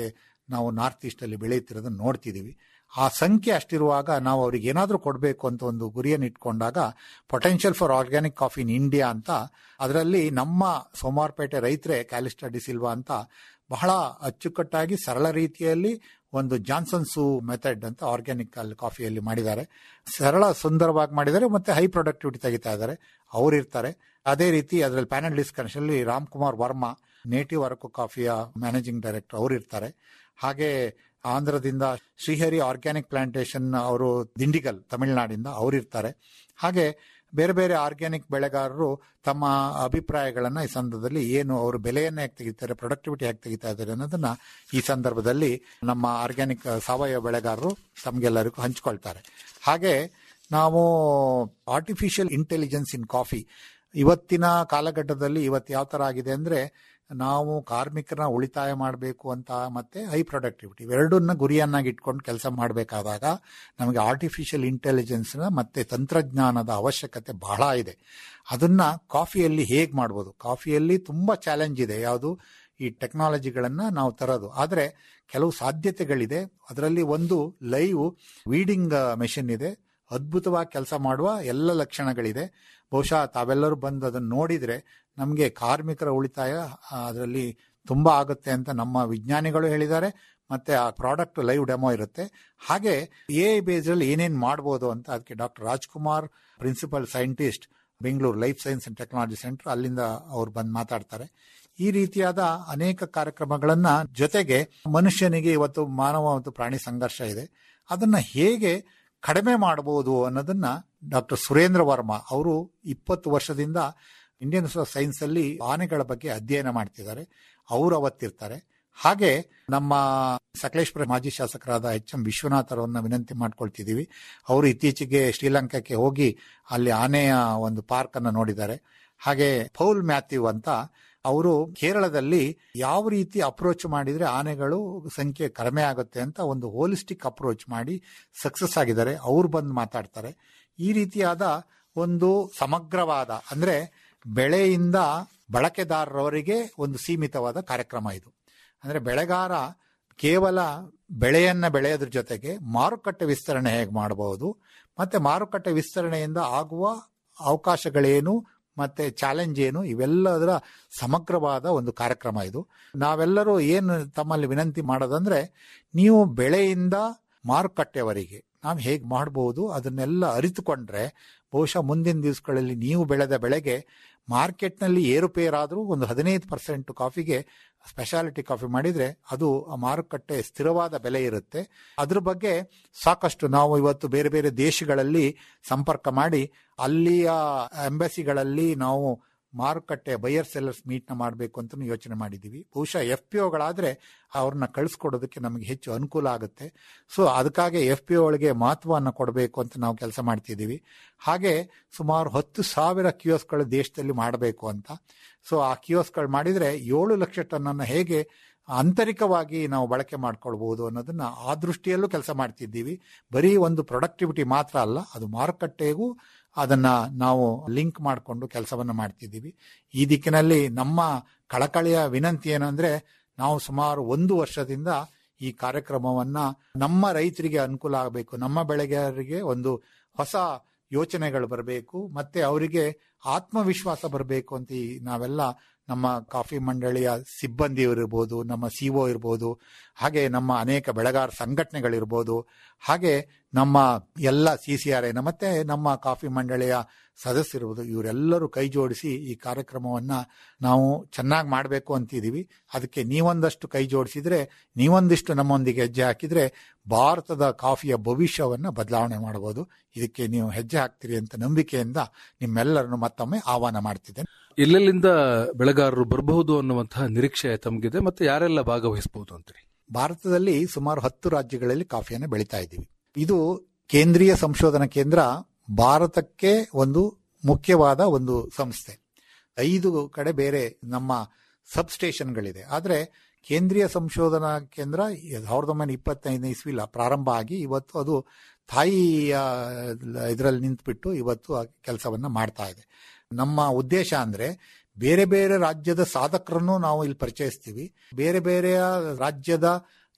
ನಾವು ನಾರ್ತ್ ಈಸ್ಟ್ ಅಲ್ಲಿ ಬೆಳೆಯುತ್ತಿರೋದನ್ನ ನೋಡ್ತಿದೀವಿ ಆ ಸಂಖ್ಯೆ ಅಷ್ಟಿರುವಾಗ ನಾವು ಅವ್ರಿಗೆ ಏನಾದರೂ ಕೊಡಬೇಕು ಅಂತ ಒಂದು ಗುರಿಯನ್ನು ಇಟ್ಕೊಂಡಾಗ potential for organic coffee in India ಅಂತ ಅದರಲ್ಲಿ ನಮ್ಮ ಸೋಮಾರ್ಪೇಟೆ ರೈತರೇ ಕ್ಯಾಲಿಸ್ಟಾ ಡಿಸಿಲ್ವಾ ಅಂತ ಬಹಳ ಅಚ್ಚುಕಟ್ಟಾಗಿ ಸರಳ ರೀತಿಯಲ್ಲಿ ಒಂದು ಜಾನ್ಸನ್ ಸೂ ಮೆಥಡ್ ಅಂತ ಆರ್ಗ್ಯಾನಿಕ್ ಅಲ್ಲಿ ಕಾಫಿಯಲ್ಲಿ ಮಾಡಿದ್ದಾರೆ ಸರಳ ಸುಂದರವಾಗಿ ಮಾಡಿದ್ದಾರೆ ಮತ್ತೆ ಹೈ ಪ್ರೊಡಕ್ಟಿವಿಟಿ ತೆಗಿತಾ ಇದ್ದಾರೆ ಅವ್ರು ಇರ್ತಾರೆ ಅದೇ ರೀತಿ ಅದರಲ್ಲಿ ಪ್ಯಾನಲ್ ಡಿಸ್ಕಷನ್ ಅಲ್ಲಿ ರಾಮ್ ಕುಮಾರ್ ವರ್ಮಾ ನೇಟಿವ್ ಅರಕು ಕಾಫಿಯ ಮ್ಯಾನೇಜಿಂಗ್ ಡೈರೆಕ್ಟರ್ ಅವರು ಇರ್ತಾರೆ ಹಾಗೆ ಆಂಧ್ರದಿಂದ ಶ್ರೀಹರಿ ಆರ್ಗ್ಯಾನಿಕ್ ಪ್ಲಾಂಟೇಶನ್ ಅವರು ದಿಂಡಿಗಲ್ ತಮಿಳುನಾಡಿಂದ ಅವರು ಇರ್ತಾರೆ ಹಾಗೆ ಬೇರೆ ಬೇರೆ ಆರ್ಗ್ಯಾನಿಕ್ ಬೆಳೆಗಾರರು ತಮ್ಮ ಅಭಿಪ್ರಾಯಗಳನ್ನ ಈ ಸಂದರ್ಭದಲ್ಲಿ ಏನು ಅವರು ಬೆಲೆಯನ್ನ ಹೇಗೆ ತೆಗಿತಾರೆ ಪ್ರೊಡಕ್ಟಿವಿಟಿ ಹೇಗೆ ತೆಗಿತಾ ಇದ್ದಾರೆ ಅನ್ನೋದನ್ನ ಈ ಸಂದರ್ಭದಲ್ಲಿ ನಮ್ಮ ಆರ್ಗ್ಯಾನಿಕ್ ಸಾವಯವ ಬೆಳೆಗಾರರು ತಮ್ಗೆಲ್ಲರಿಗೂ ಹಂಚ್ಕೊಳ್ತಾರೆ ಹಾಗೆ ನಾವು ಆರ್ಟಿಫಿಷಿಯಲ್ ಇಂಟೆಲಿಜೆನ್ಸ್ ಇನ್ ಕಾಫಿ ಇವತ್ತಿನ ಕಾಲಘಟ್ಟದಲ್ಲಿ ಇವತ್ತು ಯಾವ ತರ ಆಗಿದೆ ಅಂದ್ರೆ ನಾವು ಕಾರ್ಮಿಕರನ್ನ ಉಳಿತಾಯ ಮಾಡಬೇಕು ಅಂತ ಮತ್ತೆ ಹೈ ಪ್ರೊಡಕ್ಟಿವಿಟಿ ಇವೆರಡನ್ನ ಗುರಿಯನ್ನಾಗಿ ಇಟ್ಕೊಂಡು ಕೆಲಸ ಮಾಡಬೇಕಾದಾಗ ನಮಗೆ ಆರ್ಟಿಫಿಷಿಯಲ್ ಇಂಟೆಲಿಜೆನ್ಸ್ನ ಮತ್ತೆ ತಂತ್ರಜ್ಞಾನದ ಅವಶ್ಯಕತೆ ಬಹಳ ಇದೆ ಅದನ್ನ ಕಾಫಿಯಲ್ಲಿ ಹೇಗೆ ಮಾಡ್ಬೋದು ಕಾಫಿಯಲ್ಲಿ ತುಂಬಾ ಚಾಲೆಂಜ್ ಇದೆ ಯಾವುದು ಈ ಟೆಕ್ನಾಲಜಿಗಳನ್ನ ನಾವು ತರೋದು ಆದರೆ ಕೆಲವು ಸಾಧ್ಯತೆಗಳಿದೆ ಅದರಲ್ಲಿ ಒಂದು ಲೈವ್ ವೀಡಿಂಗ್ ಮೆಷಿನ್ ಇದೆ ಅದ್ಭುತವಾಗಿ ಕೆಲಸ ಮಾಡುವ ಎಲ್ಲ ಲಕ್ಷಣಗಳಿದೆ ಬಹುಶಃ ತಾವೆಲ್ಲರೂ ಬಂದು ಅದನ್ನು ನೋಡಿದ್ರೆ ನಮಗೆ ಕಾರ್ಮಿಕರ ಉಳಿತಾಯ ಅದರಲ್ಲಿ ತುಂಬಾ ಆಗುತ್ತೆ ಅಂತ ನಮ್ಮ ವಿಜ್ಞಾನಿಗಳು ಹೇಳಿದ್ದಾರೆ ಮತ್ತೆ ಆ ಪ್ರಾಡಕ್ಟ್ ಲೈವ್ ಡೆಮೋ ಇರುತ್ತೆ ಹಾಗೆ ಎ ಬೇಸ್ ಅಲ್ಲಿ ಏನೇನ್ ಮಾಡ್ಬೋದು ಅಂತ ಅದಕ್ಕೆ doctor Rajkumar principal scientist Bengaluru life science and technology centre ಅಲ್ಲಿಂದ ಅವ್ರು ಬಂದು ಮಾತಾಡ್ತಾರೆ ಈ ರೀತಿಯಾದ ಅನೇಕ ಕಾರ್ಯಕ್ರಮಗಳನ್ನ ಜೊತೆಗೆ ಮನುಷ್ಯನಿಗೆ ಇವತ್ತು ಮಾನವ ಮತ್ತು ಪ್ರಾಣಿ ಸಂಘರ್ಷ ಇದೆ ಅದನ್ನ ಹೇಗೆ ಕಡಿಮೆ ಮಾಡಬಹುದು ಅನ್ನೋದನ್ನ ಡಾಕ್ಟರ್ ಸುರೇಂದ್ರ ವರ್ಮಾ ಅವರು ಇಪ್ಪತ್ತು ವರ್ಷದಿಂದ ಇಂಡಿಯನ್ ಸೈನ್ಸ್ ಅಲ್ಲಿ ಆನೆಗಳ ಬಗ್ಗೆ ಅಧ್ಯಯನ ಮಾಡ್ತಿದ್ದಾರೆ ಅವರು ಅವತ್ತಿರ್ತಾರೆ ಹಾಗೆ ನಮ್ಮ ಸಕಲೇಶ್ಪುರ ಮಾಜಿ ಶಾಸಕರಾದ ಎಚ್ ಎಂ ವಿಶ್ವನಾಥ್ ಅವರನ್ನ ವಿನಂತಿ ಮಾಡ್ಕೊಳ್ತಿದ್ದೀವಿ ಅವರು ಇತ್ತೀಚೆಗೆ ಶ್ರೀಲಂಕಾಕ್ಕೆ ಹೋಗಿ ಅಲ್ಲಿ ಆನೆಯ ಒಂದು ಪಾರ್ಕ್ ಅನ್ನು ನೋಡಿದ್ದಾರೆ ಹಾಗೆ ಪೌಲ್ ಮ್ಯಾಥ್ಯೂ ಅಂತ ಅವರು ಕೇರಳದಲ್ಲಿ ಯಾವ ರೀತಿ ಅಪ್ರೋಚ್ ಮಾಡಿದ್ರೆ ಆನೆಗಳು ಸಂಖ್ಯೆ ಕಡಿಮೆ ಆಗುತ್ತೆ ಅಂತ ಒಂದು ಹೋಲಿಸ್ಟಿಕ್ ಅಪ್ರೋಚ್ ಮಾಡಿ ಸಕ್ಸಸ್ ಆಗಿದ್ದಾರೆ ಅವ್ರು ಬಂದು ಮಾತಾಡ್ತಾರೆ ಈ ರೀತಿಯಾದ ಒಂದು ಸಮಗ್ರವಾದ ಅಂದ್ರೆ ಬೆಳೆಯಿಂದ ಬಳಕೆದಾರರವರಿಗೆ ಒಂದು ಸೀಮಿತವಾದ ಕಾರ್ಯಕ್ರಮ ಇದು ಅಂದ್ರೆ ಬೆಳೆಗಾರ ಕೇವಲ ಬೆಳೆಯನ್ನ ಬೆಳೆಯೋದ್ರ ಜೊತೆಗೆ ಮಾರುಕಟ್ಟೆ ವಿಸ್ತರಣೆ ಹೇಗೆ ಮಾಡಬಹುದು ಮತ್ತೆ ಮಾರುಕಟ್ಟೆ ವಿಸ್ತರಣೆಯಿಂದ ಆಗುವ ಅವಕಾಶಗಳೇನು ಮತ್ತೆ ಚಾಲೆಂಜ್ ಏನು ಇವೆಲ್ಲದರ ಸಮಗ್ರವಾದ ಒಂದು ಕಾರ್ಯಕ್ರಮ ಇದು ನಾವೆಲ್ಲರೂ ಏನು ತಮ್ಮಲ್ಲಿ ವಿನಂತಿ ಮಾಡೋದಂದ್ರೆ ನೀವು ಬೆಳೆಯಿಂದ ಮಾರುಕಟ್ಟೆವರೆಗೆ ನಾವು ಹೇಗೆ ಮಾಡಬಹುದು ಅದನ್ನೆಲ್ಲ ಅರಿತುಕೊಂಡ್ರೆ ಬಹುಶಃ ಮುಂದಿನ ದಿವಸಗಳಲ್ಲಿ ನೀವು ಬೆಳೆದ ಬೆಳೆಗೆ ಮಾರ್ಕೆಟ್ನಲ್ಲಿ ಏರುಪೇರಾದರೂ ಒಂದು ಹದಿನೈದು ಪರ್ಸೆಂಟ್ ಕಾಫಿಗೆ ಸ್ಪೆಷಾಲಿಟಿ ಕಾಫಿ ಮಾಡಿದ್ರೆ ಅದು ಆ ಮಾರುಕಟ್ಟೆ ಸ್ಥಿರವಾದ ಬೆಲೆ ಇರುತ್ತೆ ಅದ್ರ ಬಗ್ಗೆ ಸಾಕಷ್ಟು ನಾವು ಇವತ್ತು ಬೇರೆ ಬೇರೆ ದೇಶಗಳಲ್ಲಿ ಸಂಪರ್ಕ ಮಾಡಿ ಅಲ್ಲಿಯ ಎಂಬಸಿಗಳಲ್ಲಿ ನಾವು ಮಾರುಕಟ್ಟೆ ಬೈಯರ್ ಸೆಲ್ಲರ್ಸ್ ಮೀಟ್ ನ ಮಾಡಬೇಕು ಅಂತ ಯೋಚನೆ ಮಾಡಿದ್ದೀವಿ ಬಹುಶಃ ಎಫ್ ಪಿ ಒಗಳಾದ್ರೆ ಅವ್ರನ್ನ ಕಳಿಸ್ಕೊಡೋದಕ್ಕೆ ನಮಗೆ ಹೆಚ್ಚು ಅನುಕೂಲ ಆಗುತ್ತೆ ಸೊ ಅದಕ್ಕಾಗಿ ಎಫ್ ಪಿ ಒಳಗೆ ಮಹತ್ವವನ್ನು ಕೊಡಬೇಕು ಅಂತ ನಾವು ಕೆಲಸ ಮಾಡ್ತಿದ್ದೀವಿ ಹಾಗೆ ಸುಮಾರು ಹತ್ತು ಸಾವಿರ ಕಿಯೋಸ್ಗಳು ದೇಶದಲ್ಲಿ ಮಾಡಬೇಕು ಅಂತ ಸೊ ಆ ಕಿಯೋಸ್ಗಳು ಮಾಡಿದ್ರೆ ಏಳು ಲಕ್ಷ ಟನ್ನನ್ನು ಹೇಗೆ ಆಂತರಿಕವಾಗಿ ನಾವು ಬಳಕೆ ಮಾಡ್ಕೊಳ್ಬಹುದು ಅನ್ನೋದನ್ನ ಆ ದೃಷ್ಟಿಯಲ್ಲೂ ಕೆಲಸ ಮಾಡ್ತಿದ್ದೀವಿ ಬರೀ ಒಂದು ಪ್ರೊಡಕ್ಟಿವಿಟಿ ಮಾತ್ರ ಅಲ್ಲ ಅದು ಮಾರುಕಟ್ಟೆಗೂ ಅದನ್ನ ನಾವು ಲಿಂಕ್ ಮಾಡಿಕೊಂಡು ಕೆಲಸವನ್ನ ಮಾಡ್ತಿದ್ದೀವಿ ಈ ದಿಕ್ಕಿನಲ್ಲಿ ನಮ್ಮ ಕಳಕಳಿಯ ವಿನಂತಿ ಏನಂದ್ರೆ ನಾವು ಸುಮಾರು ಒಂದು ವರ್ಷದಿಂದ ಈ ಕಾರ್ಯಕ್ರಮವನ್ನ ನಮ್ಮ ರೈತರಿಗೆ ಅನುಕೂಲ ಆಗಬೇಕು ನಮ್ಮ ಬೆಳೆಗಾರರಿಗೆ ಒಂದು ಹೊಸ ಯೋಚನೆಗಳು ಬರಬೇಕು ಮತ್ತೆ ಅವರಿಗೆ ಆತ್ಮವಿಶ್ವಾಸ ಬರಬೇಕು ಅಂತ ಈ ನಾವೆಲ್ಲ ನಮ್ಮ ಕಾಫಿ ಮಂಡಳಿಯ ಸಿಬ್ಬಂದಿ ಇರ್ಬೋದು ನಮ್ಮ ಸಿಒ ಇರ್ಬೋದು ಹಾಗೆ ನಮ್ಮ ಅನೇಕ ಬೆಳೆಗಾರ ಸಂಘಟನೆಗಳಿರ್ಬೋದು ಹಾಗೆ ನಮ್ಮ ಎಲ್ಲ ಸಿ ಸಿ ಆರ್ ಐನ ಮತ್ತೆ ನಮ್ಮ ಕಾಫಿ ಮಂಡಳಿಯ ಸದಸ್ಯರಿರ್ಬೋದು ಇವರೆಲ್ಲರೂ ಕೈ ಜೋಡಿಸಿ ಈ ಕಾರ್ಯಕ್ರಮವನ್ನ ನಾವು ಚೆನ್ನಾಗಿ ಮಾಡಬೇಕು ಅಂತಿದೀವಿ ಅದಕ್ಕೆ ನೀವೊಂದಷ್ಟು ಕೈ ಜೋಡಿಸಿದ್ರೆ ನೀವೊಂದಿಷ್ಟು ನಮ್ಮೊಂದಿಗೆ ಹೆಜ್ಜೆ ಹಾಕಿದ್ರೆ ಭಾರತದ ಕಾಫಿಯ ಭವಿಷ್ಯವನ್ನ ಬದಲಾವಣೆ ಮಾಡಬಹುದು ಇದಕ್ಕೆ ನೀವು ಹೆಜ್ಜೆ ಹಾಕ್ತೀರಿ ಅಂತ ನಂಬಿಕೆಯಿಂದ ನಿಮ್ಮೆಲ್ಲರನ್ನು ಮತ್ತೊಮ್ಮೆ ಆಹ್ವಾನ ಮಾಡ್ತಿದ್ದೇನೆ ಎಲ್ಲೆಲ್ಲಿಂದ ಬೆಳೆಗಾರರು ಬರಬಹುದು ಅನ್ನುವಂತಹ ನಿರೀಕ್ಷೆ ತಮಗಿದೆ ಮತ್ತೆ ಯಾರೆಲ್ಲ ಭಾಗವಹಿಸಬಹುದು ಅಂತೀರಿ ಭಾರತದಲ್ಲಿ ಸುಮಾರು ಹತ್ತು ರಾಜ್ಯಗಳಲ್ಲಿ ಕಾಫಿಯನ್ನು ಬೆಳೀತಾ ಇದ್ದೀವಿ ಇದು ಕೇಂದ್ರೀಯ ಸಂಶೋಧನಾ ಕೇಂದ್ರ ಭಾರತಕ್ಕೆ ಒಂದು ಮುಖ್ಯವಾದ ಒಂದು ಸಂಸ್ಥೆ ಐದು ಕಡೆ ಬೇರೆ ನಮ್ಮ ಸಬ್ ಸ್ಟೇಷನ್ಗಳಿದೆ ಆದರೆ ಕೇಂದ್ರೀಯ ಸಂಶೋಧನಾ ಕೇಂದ್ರ ಸಾವಿರದ ಒಂಬೈನೂರ ಇಪ್ಪತ್ತೈದನೇ ಇಸ್ವಿಲ ಪ್ರಾರಂಭ ಆಗಿ ಇವತ್ತು ಅದು ತಾಯಿಯ ಇದರಲ್ಲಿ ನಿಂತುಬಿಟ್ಟು ಇವತ್ತು ಆ ಕೆಲಸವನ್ನ ಮಾಡ್ತಾ ಇದೆ ನಮ್ಮ ಉದ್ದೇಶ ಅಂದ್ರೆ ಬೇರೆ ಬೇರೆ ರಾಜ್ಯದ ಸಾಧಕರನ್ನು ನಾವು ಇಲ್ಲಿ ಪರಿಚಯಿಸ್ತೀವಿ ಬೇರೆ ಬೇರೆ ರಾಜ್ಯದ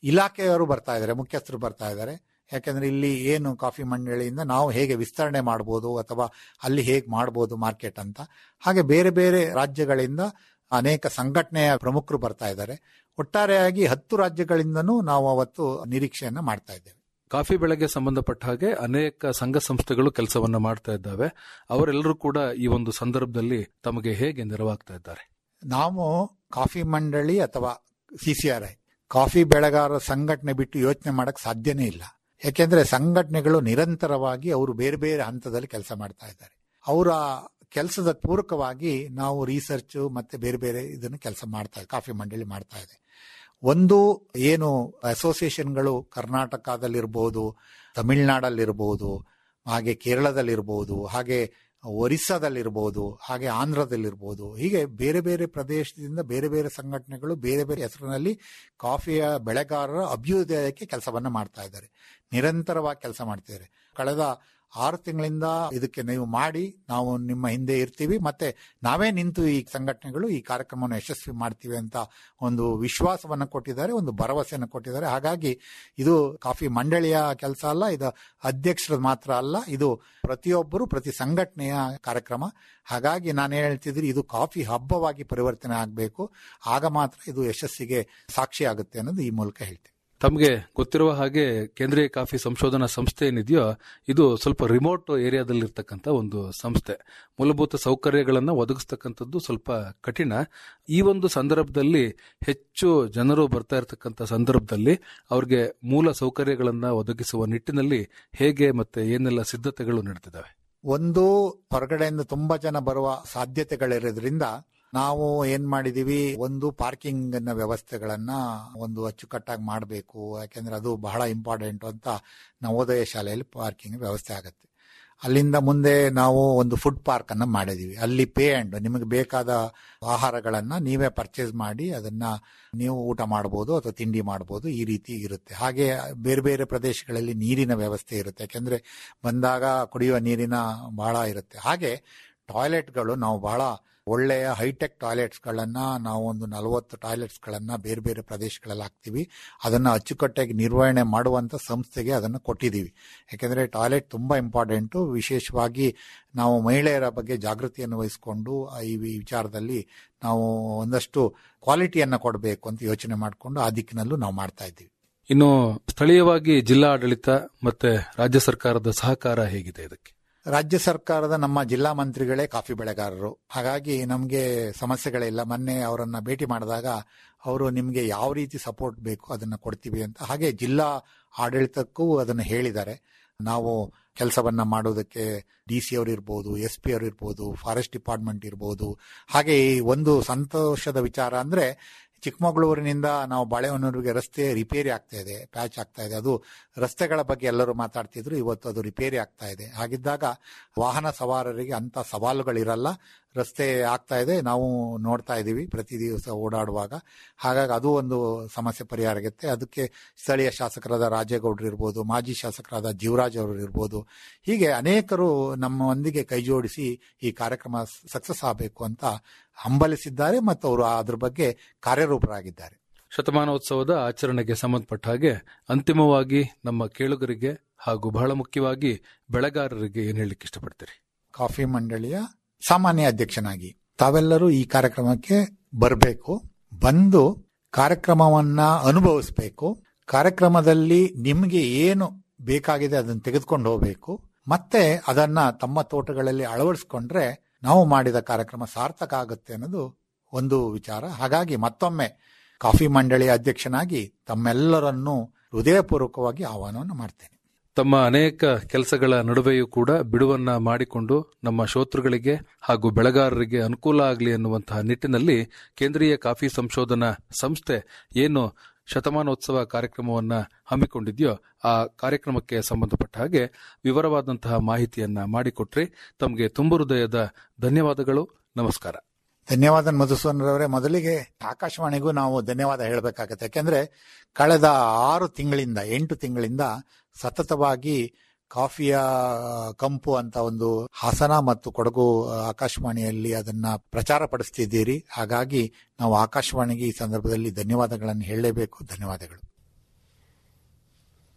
ಇಲಾಖೆಯವರು ಬರ್ತಾ ಇದ್ದಾರೆ ಮುಖ್ಯಸ್ಥರು ಬರ್ತಾ ಇದ್ದಾರೆ ಯಾಕೆಂದ್ರೆ ಇಲ್ಲಿ ಏನು ಕಾಫಿ ಮಂಡಳಿಯಿಂದ ನಾವು ಹೇಗೆ ವಿಸ್ತರಣೆ ಮಾಡ್ಬೋದು ಅಥವಾ ಅಲ್ಲಿ ಹೇಗೆ ಮಾಡ್ಬೋದು ಮಾರ್ಕೆಟ್ ಅಂತ ಹಾಗೆ ಬೇರೆ ಬೇರೆ ರಾಜ್ಯಗಳಿಂದ ಅನೇಕ ಸಂಘಟನೆಯ ಪ್ರಮುಖರು ಬರ್ತಾ ಇದ್ದಾರೆ ಒಟ್ಟಾರೆಯಾಗಿ ಹತ್ತು ರಾಜ್ಯಗಳಿಂದನೂ ನಾವು ಅವತ್ತು ನಿರೀಕ್ಷೆಯನ್ನ ಮಾಡ್ತಾ ಇದ್ದೇವೆ ಕಾಫಿ ಬೆಳೆಗೆ ಸಂಬಂಧಪಟ್ಟ ಹಾಗೆ ಅನೇಕ ಸಂಘ ಸಂಸ್ಥೆಗಳು ಕೆಲಸವನ್ನ ಮಾಡ್ತಾ ಇದ್ದಾವೆ ಅವರೆಲ್ಲರೂ ಕೂಡ ಈ ಒಂದು ಸಂದರ್ಭದಲ್ಲಿ ತಮಗೆ ಹೇಗೆ ನೆರವಾಗ್ತಾ ಇದ್ದಾರೆ ನಾವು ಕಾಫಿ ಮಂಡಳಿ ಅಥವಾ ಸಿಸಿಆರ್ಐ ಕಾಫಿ ಬೆಳೆಗಾರರ ಸಂಘಟನೆ ಬಿಟ್ಟು ಯೋಚನೆ ಮಾಡಕ್ ಸಾಧ್ಯನೇ ಇಲ್ಲ ಯಾಕೆಂದ್ರೆ ಸಂಘಟನೆಗಳು ನಿರಂತರವಾಗಿ ಅವರು ಬೇರೆ ಬೇರೆ ಹಂತದಲ್ಲಿ ಕೆಲಸ ಮಾಡ್ತಾ ಇದ್ದಾರೆ ಅವರ ಕೆಲಸದ ಪೂರಕವಾಗಿ ನಾವು ರಿಸರ್ಚ್ ಮತ್ತೆ ಬೇರೆ ಬೇರೆ ಇದನ್ನು ಕೆಲಸ ಮಾಡ್ತಾ ಕಾಫಿ ಮಂಡಳಿ ಮಾಡ್ತಾ ಇದೆ ಒಂದು ಏನು ಅಸೋಸಿಯೇಷನ್ಗಳು ಕರ್ನಾಟಕದಲ್ಲಿರ್ಬೋದು ತಮಿಳುನಾಡಲ್ಲಿರ್ಬೋದು ಹಾಗೆ ಕೇರಳದಲ್ಲಿರ್ಬೋದು ಹಾಗೆ ಒರಿಸ್ಸಾದಲ್ಲಿರ್ಬೋದು ಹಾಗೆ ಆಂಧ್ರದಲ್ಲಿರ್ಬೋದು ಹೀಗೆ ಬೇರೆ ಬೇರೆ ಪ್ರದೇಶದಿಂದ ಬೇರೆ ಬೇರೆ ಸಂಘಟನೆಗಳು ಬೇರೆ ಬೇರೆ ಹೆಸರಿನಲ್ಲಿ ಕಾಫಿಯ ಬೆಳೆಗಾರರ ಅಭ್ಯುದಯಕ್ಕೆ ಕೆಲಸವನ್ನ ಮಾಡ್ತಾ ಇದ್ದಾರೆ ನಿರಂತರವಾಗಿ ಕೆಲಸ ಮಾಡ್ತಿದ್ದಾರೆ ಕಳೆದ ಆರು ತಿಂಗಳಿಂದ ಇದಕ್ಕೆ ನೀವು ಮಾಡಿ ನಾವು ನಿಮ್ಮ ಹಿಂದೆ ಇರ್ತೀವಿ ಮತ್ತೆ ನಾವೇ ನಿಂತು ಈ ಸಂಘಟನೆಗಳು ಈ ಕಾರ್ಯಕ್ರಮವನ್ನು ಯಶಸ್ವಿ ಮಾಡ್ತೀವಿ ಅಂತ ಒಂದು ವಿಶ್ವಾಸವನ್ನು ಕೊಟ್ಟಿದ್ದಾರೆ ಒಂದು ಭರವಸೆಯನ್ನು ಕೊಟ್ಟಿದ್ದಾರೆ ಹಾಗಾಗಿ ಇದು ಕಾಫಿ ಮಂಡಳಿಯ ಕೆಲಸ ಅಲ್ಲ ಇದು ಅಧ್ಯಕ್ಷರ ಮಾತ್ರ ಅಲ್ಲ ಇದು ಪ್ರತಿಯೊಬ್ಬರು ಪ್ರತಿ ಸಂಘಟನೆಯ ಕಾರ್ಯಕ್ರಮ ಹಾಗಾಗಿ ನಾನು ಹೇಳ್ತಿದ್ರೆ ಇದು ಕಾಫಿ ಹಬ್ಬವಾಗಿ ಪರಿವರ್ತನೆ ಆಗಬೇಕು ಆಗ ಮಾತ್ರ ಇದು ಯಶಸ್ಸಿಗೆ ಸಾಕ್ಷಿ ಆಗುತ್ತೆ ಅನ್ನೋದು ಈ ಮೂಲಕ ಹೇಳ್ತೀನಿ ತಮಗೆ ಗೊತ್ತಿರುವ ಹಾಗೆ ಕೇಂದ್ರೀಯ ಕಾಫಿ ಸಂಶೋಧನಾ ಸಂಸ್ಥೆ ಏನಿದೆಯೋ ಇದು ಸ್ವಲ್ಪ ರಿಮೋಟ್ ಏರಿಯಾದಲ್ಲಿರ್ತಕ್ಕಂಥ ಒಂದು ಸಂಸ್ಥೆ ಮೂಲಭೂತ ಸೌಕರ್ಯಗಳನ್ನು ಒದಗಿಸ್ತಕ್ಕಂಥದ್ದು ಸ್ವಲ್ಪ ಕಠಿಣ ಈ ಒಂದು ಸಂದರ್ಭದಲ್ಲಿ ಹೆಚ್ಚು ಜನರು ಬರ್ತಾ ಇರತಕ್ಕಂಥ ಸಂದರ್ಭದಲ್ಲಿ ಅವ್ರಿಗೆ ಮೂಲ ಸೌಕರ್ಯಗಳನ್ನು ಒದಗಿಸುವ ನಿಟ್ಟಿನಲ್ಲಿ ಹೇಗೆ ಮತ್ತೆ ಏನೆಲ್ಲ ಸಿದ್ಧತೆಗಳು ನಡೆದಿದ್ದಾವೆ ಒಂದು ಹೊರಗಡೆಯಿಂದ ತುಂಬಾ ಜನ ಬರುವ ಸಾಧ್ಯತೆಗಳಿರೋದ್ರಿಂದ ನಾವು ಏನ್ ಮಾಡಿದೀವಿ ಒಂದು ಪಾರ್ಕಿಂಗ್ ನ ವ್ಯವಸ್ಥೆಗಳನ್ನ ಒಂದು ಅಚ್ಚುಕಟ್ಟಾಗಿ ಮಾಡಬೇಕು ಯಾಕೆಂದ್ರೆ ಅದು ಬಹಳ ಇಂಪಾರ್ಟೆಂಟ್ ಅಂತ ನವೋದಯ ಶಾಲೆಯಲ್ಲಿ ಪಾರ್ಕಿಂಗ್ ವ್ಯವಸ್ಥೆ ಆಗುತ್ತೆ ಅಲ್ಲಿಂದ ಮುಂದೆ ನಾವು ಒಂದು ಫುಡ್ ಪಾರ್ಕ್ ಅನ್ನ ಮಾಡಿದೀವಿ ಅಲ್ಲಿ ಪೇ ಅಂಡ್ ನಿಮಗೆ ಬೇಕಾದ ಆಹಾರಗಳನ್ನ ನೀವೇ ಪರ್ಚೇಸ್ ಮಾಡಿ ಅದನ್ನ ನೀವು ಊಟ ಮಾಡಬಹುದು ಅಥವಾ ತಿಂಡಿ ಮಾಡಬಹುದು ಈ ರೀತಿ ಇರುತ್ತೆ ಹಾಗೆ ಬೇರೆ ಬೇರೆ ಪ್ರದೇಶಗಳಲ್ಲಿ ನೀರಿನ ವ್ಯವಸ್ಥೆ ಇರುತ್ತೆ ಯಾಕೆಂದ್ರೆ ಬಂದಾಗ ಕುಡಿಯುವ ನೀರಿನ ಬಹಳ ಇರುತ್ತೆ ಹಾಗೆ ಟಾಯ್ಲೆಟ್ಗಳು ನಾವು ಬಹಳ ಒಳ್ಳೆಯ ಹೈಟೆಕ್ ಟಾಯ್ಲೆಟ್ಸ್ಗಳನ್ನ ನಾವು ಒಂದು ನಲವತ್ತು ಟಾಯ್ಲೆಟ್ಸ್ಗಳನ್ನ ಬೇರೆ ಬೇರೆ ಪ್ರದೇಶಗಳಲ್ಲಿ ಹಾಕ್ತಿವಿ ಅದನ್ನ ಅಚ್ಚುಕಟ್ಟಾಗಿ ನಿರ್ವಹಣೆ ಮಾಡುವಂತ ಸಂಸ್ಥೆಗೆ ಅದನ್ನು ಕೊಟ್ಟಿದ್ದೀವಿ ಯಾಕೆಂದ್ರೆ ಟಾಯ್ಲೆಟ್ ತುಂಬಾ ಇಂಪಾರ್ಟೆಂಟು ವಿಶೇಷವಾಗಿ ನಾವು ಮಹಿಳೆಯರ ಬಗ್ಗೆ ಜಾಗೃತಿಯನ್ನು ವಹಿಸಿಕೊಂಡು ಈ ವಿಚಾರದಲ್ಲಿ ನಾವು ಒಂದಷ್ಟು ಕ್ವಾಲಿಟಿಯನ್ನ ಕೊಡಬೇಕು ಅಂತ ಯೋಚನೆ ಮಾಡಿಕೊಂಡು ಆ ದಿಕ್ಕಿನಲ್ಲೂ ನಾವು ಮಾಡ್ತಾ ಇದ್ದೀವಿ ಇನ್ನು ಸ್ಥಳೀಯವಾಗಿ ಜಿಲ್ಲಾ ಆಡಳಿತ ಮತ್ತೆ ರಾಜ್ಯ ಸರ್ಕಾರದ ಸಹಕಾರ ಹೇಗಿದೆ ಇದಕ್ಕೆ ರಾಜ್ಯ ಸರ್ಕಾರದ ನಮ್ಮ ಜಿಲ್ಲಾ ಮಂತ್ರಿಗಳೇ ಕಾಫಿ ಬೆಳೆಗಾರರು ಹಾಗಾಗಿ ನಮಗೆ ಸಮಸ್ಯೆಗಳಿಲ್ಲ ಮೊನ್ನೆ ಅವರನ್ನ ಭೇಟಿ ಮಾಡಿದಾಗ ಅವರು ನಿಮಗೆ ಯಾವ ರೀತಿ ಸಪೋರ್ಟ್ ಬೇಕು ಅದನ್ನ ಕೊಡ್ತೀವಿ ಅಂತ ಹಾಗೆ ಜಿಲ್ಲಾ ಆಡಳಿತಕ್ಕೂ ಅದನ್ನು ಹೇಳಿದ್ದಾರೆ ನಾವು ಕೆಲಸವನ್ನ ಮಾಡೋದಕ್ಕೆ ಡಿ ಸಿ ಅವರು ಇರ್ಬೋದು ಎಸ್ ಪಿ ಅವರು ಇರ್ಬೋದು ಫಾರೆಸ್ಟ್ ಡಿಪಾರ್ಟ್ಮೆಂಟ್ ಇರ್ಬೋದು ಹಾಗೆ ಈ ಒಂದು ಸಂತೋಷದ ವಿಚಾರ ಅಂದ್ರೆ ಚಿಕ್ಕಮಗಳೂರಿನಿಂದ ನಾವು ಬಾಳೆಹೊನ್ನೂರಿಗೆ ರಸ್ತೆ ರಿಪೇರಿ ಆಗ್ತಾ ಇದೆ ಪ್ಯಾಚ್ ಆಗ್ತಾ ಇದೆ ಅದು ರಸ್ತೆಗಳ ಬಗ್ಗೆ ಎಲ್ಲರೂ ಮಾತಾಡ್ತಿದ್ರು ಇವತ್ತು ಅದು ರಿಪೇರಿ ಆಗ್ತಾ ಇದೆ ಹಾಗಿದ್ದಾಗ ವಾಹನ ಸವಾರರಿಗೆ ಅಂತ ಸವಾಲುಗಳಿರಲ್ಲ ರಸ್ತೆ ಆಗ್ತಾ ಇದೆ ನಾವು ನೋಡ್ತಾ ಇದ್ದೀವಿ ಪ್ರತಿ ದಿವಸ ಓಡಾಡುವಾಗ ಹಾಗಾಗಿ ಅದು ಒಂದು ಸಮಸ್ಯೆ ಪರಿಹಾರ ಆಗುತ್ತೆ ಅದಕ್ಕೆ ಸ್ಥಳೀಯ ಶಾಸಕರಾದ ರಾಜೇಗೌಡರು ಇರ್ಬೋದು ಮಾಜಿ ಶಾಸಕರಾದ ಜೀವರಾಜ್ ಅವರು ಇರ್ಬೋದು ಹೀಗೆ ಅನೇಕರು ನಮ್ಮೊಂದಿಗೆ ಕೈ ಜೋಡಿಸಿ ಈ ಕಾರ್ಯಕ್ರಮ ಸಕ್ಸಸ್ ಆಗಬೇಕು ಅಂತ ಹಂಬಲಿಸಿದ್ದಾರೆ ಮತ್ತು ಅವರು ಅದ್ರ ಬಗ್ಗೆ ಕಾರ್ಯರೂಪರಾಗಿದ್ದಾರೆ ಶತಮಾನೋತ್ಸವದ ಆಚರಣೆಗೆ ಸಂಬಂಧಪಟ್ಟ ಹಾಗೆ ಅಂತಿಮವಾಗಿ ನಮ್ಮ ಕೇಳುಗರಿಗೆ ಹಾಗೂ ಬಹಳ ಮುಖ್ಯವಾಗಿ ಬೆಳೆಗಾರರಿಗೆ ಏನ್ ಹೇಳಲಿಕ್ಕೆ ಇಷ್ಟಪಡ್ತೀರಿ ಕಾಫಿ ಮಂಡಳಿಯ ಸಾಮಾನ್ಯ ಅಧ್ಯಕ್ಷನಾಗಿ ತಾವೆಲ್ಲರೂ ಈ ಕಾರ್ಯಕ್ರಮಕ್ಕೆ ಬರಬೇಕು ಬಂದು ಕಾರ್ಯಕ್ರಮವನ್ನ ಅನುಭವಿಸಬೇಕು ಕಾರ್ಯಕ್ರಮದಲ್ಲಿ ನಿಮಗೆ ಏನು ಬೇಕಾಗಿದೆ ಅದನ್ನು ತೆಗೆದುಕೊಂಡು ಹೋಗಬೇಕು ಮತ್ತೆ ಅದನ್ನ ತಮ್ಮ ತೋಟಗಳಲ್ಲಿ ಅಳವಡಿಸ್ಕೊಂಡ್ರೆ ನಾವು ಮಾಡಿದ ಕಾರ್ಯಕ್ರಮ ಸಾರ್ಥಕ ಆಗುತ್ತೆ ಅನ್ನೋದು ಒಂದು ವಿಚಾರ ಹಾಗಾಗಿ ಮತ್ತೊಮ್ಮೆ ಕಾಫಿ ಮಂಡಳಿಯ ಅಧ್ಯಕ್ಷನಾಗಿ ತಮ್ಮೆಲ್ಲರನ್ನೂ ಹೃದಯಪೂರ್ವಕವಾಗಿ ಆಹ್ವಾನವನ್ನು ಮಾಡ್ತೇನೆ ತಮ್ಮ ಅನೇಕ ಕೆಲಸಗಳ ನಡುವೆಯೂ ಕೂಡ ಬಿಡುವನ್ನ ಮಾಡಿಕೊಂಡು ನಮ್ಮ ಶ್ರೋತೃಗಳಿಗೆ ಹಾಗೂ ಬೆಳೆಗಾರರಿಗೆ ಅನುಕೂಲ ಆಗಲಿ ಅನ್ನುವಂತಹ ನಿಟ್ಟಿನಲ್ಲಿ ಕೇಂದ್ರೀಯ ಕಾಫಿ ಸಂಶೋಧನಾ ಸಂಸ್ಥೆ ಏನು ಶತಮಾನೋತ್ಸವ ಕಾರ್ಯಕ್ರಮವನ್ನ ಹಮ್ಮಿಕೊಂಡಿದೆಯೋ ಆ ಕಾರ್ಯಕ್ರಮಕ್ಕೆ ಸಂಬಂಧಪಟ್ಟ ಹಾಗೆ ವಿವರವಾದಂತಹ ಮಾಹಿತಿಯನ್ನ ಮಾಡಿಕೊಟ್ರಿ ತಮಗೆ ತುಂಬು ಹೃದಯದ ಧನ್ಯವಾದಗಳು ನಮಸ್ಕಾರ ಧನ್ಯವಾದ ಮಧುಸೂದನ್ ರವರೇ ಮೊದಲಿಗೆ ಆಕಾಶವಾಣಿಗೂ ನಾವು ಧನ್ಯವಾದ ಹೇಳಬೇಕಾಗತ್ತೆ ಯಾಕೆಂದ್ರೆ ಕಳೆದ ಆರು ತಿಂಗಳಿಂದ ಎಂಟು ತಿಂಗಳಿಂದ ಸತತವಾಗಿ ಕಾಫಿಯ ಕಂಪು ಅಂತ ಒಂದು ಹಾಸನ ಮತ್ತು ಕೊಡಗು ಆಕಾಶವಾಣಿಯಲ್ಲಿ ಅದನ್ನ ಪ್ರಚಾರ ಪಡಿಸ್ತಿದ್ದೀರಿ ಹಾಗಾಗಿ ನಾವು ಆಕಾಶವಾಣಿಗೆ ಈ ಸಂದರ್ಭದಲ್ಲಿ ಧನ್ಯವಾದಗಳನ್ನು ಹೇಳಲೇಬೇಕು ಧನ್ಯವಾದಗಳು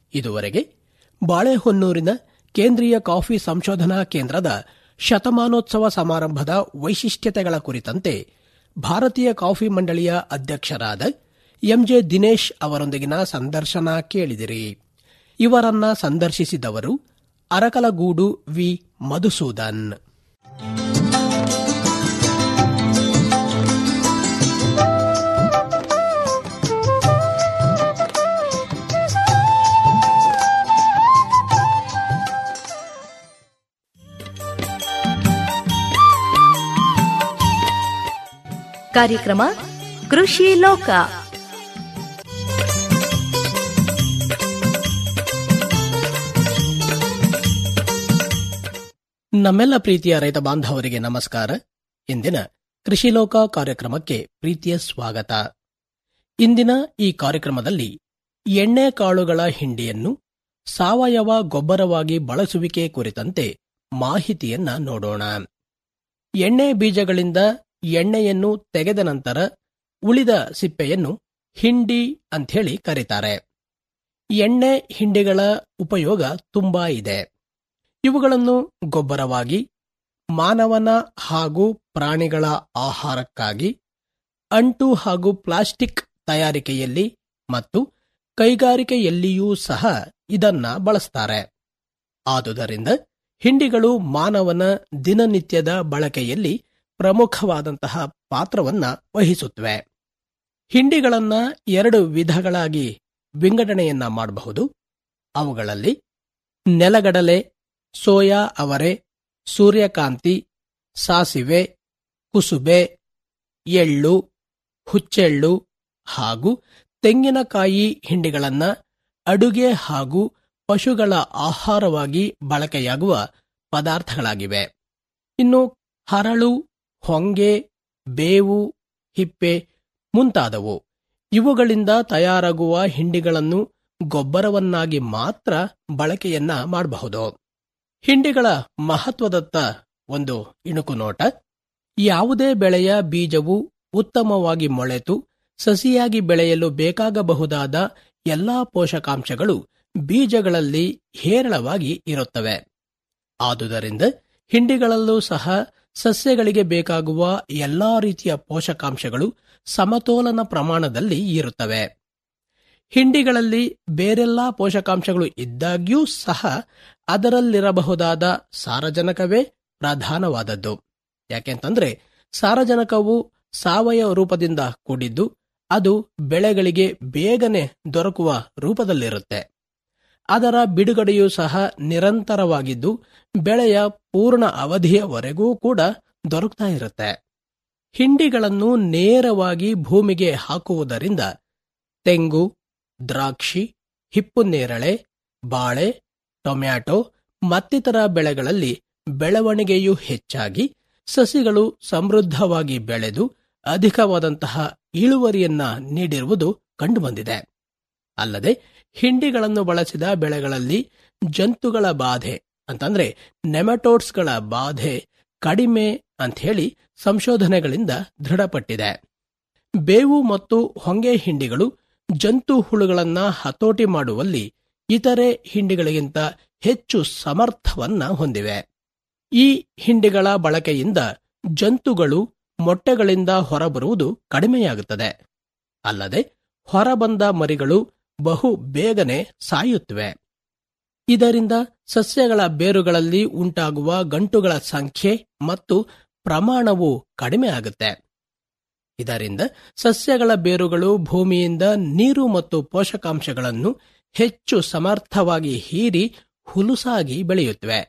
ಇದುವರೆಗೆ ಬಾಳೆಹೊನ್ನೂರಿನ ಕೇಂದ್ರೀಯ ಕಾಫಿ ಸಂಶೋಧನಾ ಕೇಂದ್ರದ ಶತಮಾನೋತ್ಸವ ಸಮಾರಂಭದ ವೈಶಿಷ್ಟ್ಯತೆಗಳ ಕುರಿತಂತೆ ಭಾರತೀಯ ಕಾಫಿ ಮಂಡಳಿಯ ಅಧ್ಯಕ್ಷರಾದ ಎಂಜೆ ದಿನೇಶ್ ಅವರೊಂದಿಗಿನ ಸಂದರ್ಶನ ಕೇಳಿದಿರಿ ಇವರನ್ನ ಸಂದರ್ಶಿಸಿದವರು ಅರಕಲಗೂಡು ವಿ ಮಧುಸೂದನ್ ಕಾರ್ಯಕ್ರಮ ಕೃಷಿ ಲೋಕ ನಮ್ಮೆಲ್ಲ ಪ್ರೀತಿಯ ರೈತ ಬಾಂಧವರಿಗೆ ನಮಸ್ಕಾರ ಇಂದಿನ ಕೃಷಿ ಲೋಕ ಕಾರ್ಯಕ್ರಮಕ್ಕೆ ಪ್ರೀತಿಯ ಸ್ವಾಗತ ಇಂದಿನ ಈ ಕಾರ್ಯಕ್ರಮದಲ್ಲಿ ಎಣ್ಣೆ ಕಾಳುಗಳ ಹಿಂಡಿಯನ್ನು ಸಾವಯವ ಗೊಬ್ಬರವಾಗಿ ಬಳಸುವಿಕೆ ಕುರಿತಂತೆ ಮಾಹಿತಿಯನ್ನ ನೋಡೋಣ ಎಣ್ಣೆ ಬೀಜಗಳಿಂದ ಎಣ್ಣೆಯನ್ನು ತೆಗೆದ ನಂತರ ಉಳಿದ ಸಿಪ್ಪೆಯನ್ನು ಹಿಂಡಿ ಅಂಥೇಳಿ ಕರೀತಾರೆ ಎಣ್ಣೆ ಹಿಂಡಿಗಳ ಉಪಯೋಗ ತುಂಬಾ ಇದೆ ಇವುಗಳನ್ನು ಗೊಬ್ಬರವಾಗಿ ಮಾನವನ ಹಾಗೂ ಪ್ರಾಣಿಗಳ ಆಹಾರಕ್ಕಾಗಿ ಅಂಟು ಹಾಗೂ ಪ್ಲಾಸ್ಟಿಕ್ ತಯಾರಿಕೆಯಲ್ಲಿ ಮತ್ತು ಕೈಗಾರಿಕೆಯಲ್ಲಿಯೂ ಸಹ ಇದನ್ನ ಬಳಸ್ತಾರೆ ಆದುದರಿಂದ ಹಿಂಡಿಗಳು ಮಾನವನ ದಿನನಿತ್ಯದ ಬಳಕೆಯಲ್ಲಿ ಪ್ರಮುಖವಾದಂತಹ ಪಾತ್ರವನ್ನ ವಹಿಸುತ್ತವೆ ಹಿಂಡಿಗಳನ್ನ ಎರಡು ವಿಧಗಳಾಗಿ ವಿಂಗಡಣೆಯನ್ನ ಮಾಡಬಹುದು ಅವುಗಳಲ್ಲಿ ನೆಲಗಡಲೆ ಸೋಯಾ ಅವರೆ ಸೂರ್ಯಕಾಂತಿ ಸಾಸಿವೆ ಕುಸುಬೆ ಎಳ್ಳು ಹುಚ್ಚೆಳ್ಳು ಹಾಗೂ ತೆಂಗಿನಕಾಯಿ ಹಿಂಡಿಗಳನ್ನ ಅಡುಗೆ ಹಾಗೂ ಪಶುಗಳ ಆಹಾರವಾಗಿ ಬಳಕೆಯಾಗುವ ಪದಾರ್ಥಗಳಾಗಿವೆ ಇನ್ನು ಹರಳು ಹೊಂಗೆ ಬೇವು ಹಿಪ್ಪೆ ಮುಂತಾದವು ಇವುಗಳಿಂದ ತಯಾರಾಗುವ ಹಿಂಡಿಗಳನ್ನು ಗೊಬ್ಬರವನ್ನಾಗಿ ಮಾತ್ರ ಬಳಕೆಯನ್ನ ಮಾಡಬಹುದು ಹಿಂಡಿಗಳ ಮಹತ್ವದತ್ತ ಒಂದು ಇಣುಕು ನೋಟ ಯಾವುದೇ ಬೆಳೆಯ ಬೀಜವು ಉತ್ತಮವಾಗಿ ಮೊಳೆತು ಸಸಿಯಾಗಿ ಬೆಳೆಯಲು ಬೇಕಾಗಬಹುದಾದ ಎಲ್ಲಾ ಪೋಷಕಾಂಶಗಳು ಬೀಜಗಳಲ್ಲಿ ಹೇರಳವಾಗಿ ಇರುತ್ತವೆ ಆದುದರಿಂದ ಹಿಂಡಿಗಳಲ್ಲೂ ಸಹ ಸಸ್ಯಗಳಿಗೆ ಬೇಕಾಗುವ ಎಲ್ಲಾ ರೀತಿಯ ಪೋಷಕಾಂಶಗಳು ಸಮತೋಲನ ಪ್ರಮಾಣದಲ್ಲಿ ಇರುತ್ತವೆ ಹಿಂಡಿಗಳಲ್ಲಿ ಬೇರೆಲ್ಲಾ ಪೋಷಕಾಂಶಗಳು ಇದ್ದಾಗ್ಯೂ ಸಹ ಅದರಲ್ಲಿರಬಹುದಾದ ಸಾರಜನಕವೇ ಪ್ರಧಾನವಾದದ್ದು ಯಾಕೆಂತಂದ್ರೆ ಸಾರಜನಕವು ಸಾವಯವ ರೂಪದಿಂದ ಕೂಡಿದ್ದು ಅದು ಬೆಳೆಗಳಿಗೆ ಬೇಗನೆ ದೊರಕುವ ರೂಪದಲ್ಲಿರುತ್ತೆ ಅದರ ಬಿಡುಗಡೆಯೂ ಸಹ ನಿರಂತರವಾಗಿದ್ದು ಬೆಳೆಯ ಪೂರ್ಣ ಅವಧಿಯವರೆಗೂ ಕೂಡ ದೊರಕ್ತಾ ಇರುತ್ತೆ ಹಿಂಡಿಗಳನ್ನು ನೇರವಾಗಿ ಭೂಮಿಗೆ ಹಾಕುವುದರಿಂದ ತೆಂಗು ದ್ರಾಕ್ಷಿ ಹಿಪ್ಪುನೇರಳೆ ಬಾಳೆ ಟೊಮ್ಯಾಟೊ ಮತ್ತಿತರ ಬೆಳೆಗಳಲ್ಲಿ ಬೆಳವಣಿಗೆಯು ಹೆಚ್ಚಾಗಿ ಸಸಿಗಳು ಸಮೃದ್ಧವಾಗಿ ಬೆಳೆದು ಅಧಿಕವಾದಂತಹ ಇಳುವರಿಯನ್ನ ನೀಡಿರುವುದು ಕಂಡುಬಂದಿದೆ ಅಲ್ಲದೆ ಹಿಂಡಿಗಳನ್ನು ಬಳಸಿದ ಬೆಳೆಗಳಲ್ಲಿ ಜಂತುಗಳ ಬಾಧೆ ಅಂತಂದ್ರೆ ನೆಮಟೋಡ್ಸ್ಗಳ ಬಾಧೆ ಕಡಿಮೆ ಅಂಥೇಳಿ ಸಂಶೋಧನೆಗಳಿಂದ ದೃಢಪಟ್ಟಿದೆ ಬೇವು ಮತ್ತು ಹೊಂಗೆ ಹಿಂಡಿಗಳು ಜಂತು ಹುಳುಗಳನ್ನ ಹತೋಟಿ ಮಾಡುವಲ್ಲಿ ಇತರೆ ಹಿಂಡಿಗಳಿಗಿಂತ ಹೆಚ್ಚು ಸಮರ್ಥವನ್ನ ಹೊಂದಿವೆ ಈ ಹಿಂಡಿಗಳ ಬಳಕೆಯಿಂದ ಜಂತುಗಳು ಮೊಟ್ಟೆಗಳಿಂದ ಹೊರಬರುವುದು ಕಡಿಮೆಯಾಗುತ್ತದೆ ಅಲ್ಲದೆ ಹೊರಬಂದ ಮರಿಗಳು ಬಹು ಬೇಗನೆ ಸಾಯುತ್ತವೆ ಇದರಿಂದ ಸಸ್ಯಗಳ ಬೇರುಗಳಲ್ಲಿ ಉಂಟಾಗುವ ಗಂಟುಗಳ ಸಂಖ್ಯೆ ಮತ್ತು ಪ್ರಮಾಣವು ಕಡಿಮೆ ಆಗುತ್ತೆ ಇದರಿಂದ ಸಸ್ಯಗಳ ಬೇರುಗಳು ಭೂಮಿಯಿಂದ ನೀರು ಮತ್ತು ಪೋಷಕಾಂಶಗಳನ್ನು ಹೆಚ್ಚು ಸಮರ್ಥವಾಗಿ ಹೀರಿ ಹುಲುಸಾಗಿ ಬೆಳೆಯುತ್ತವೆ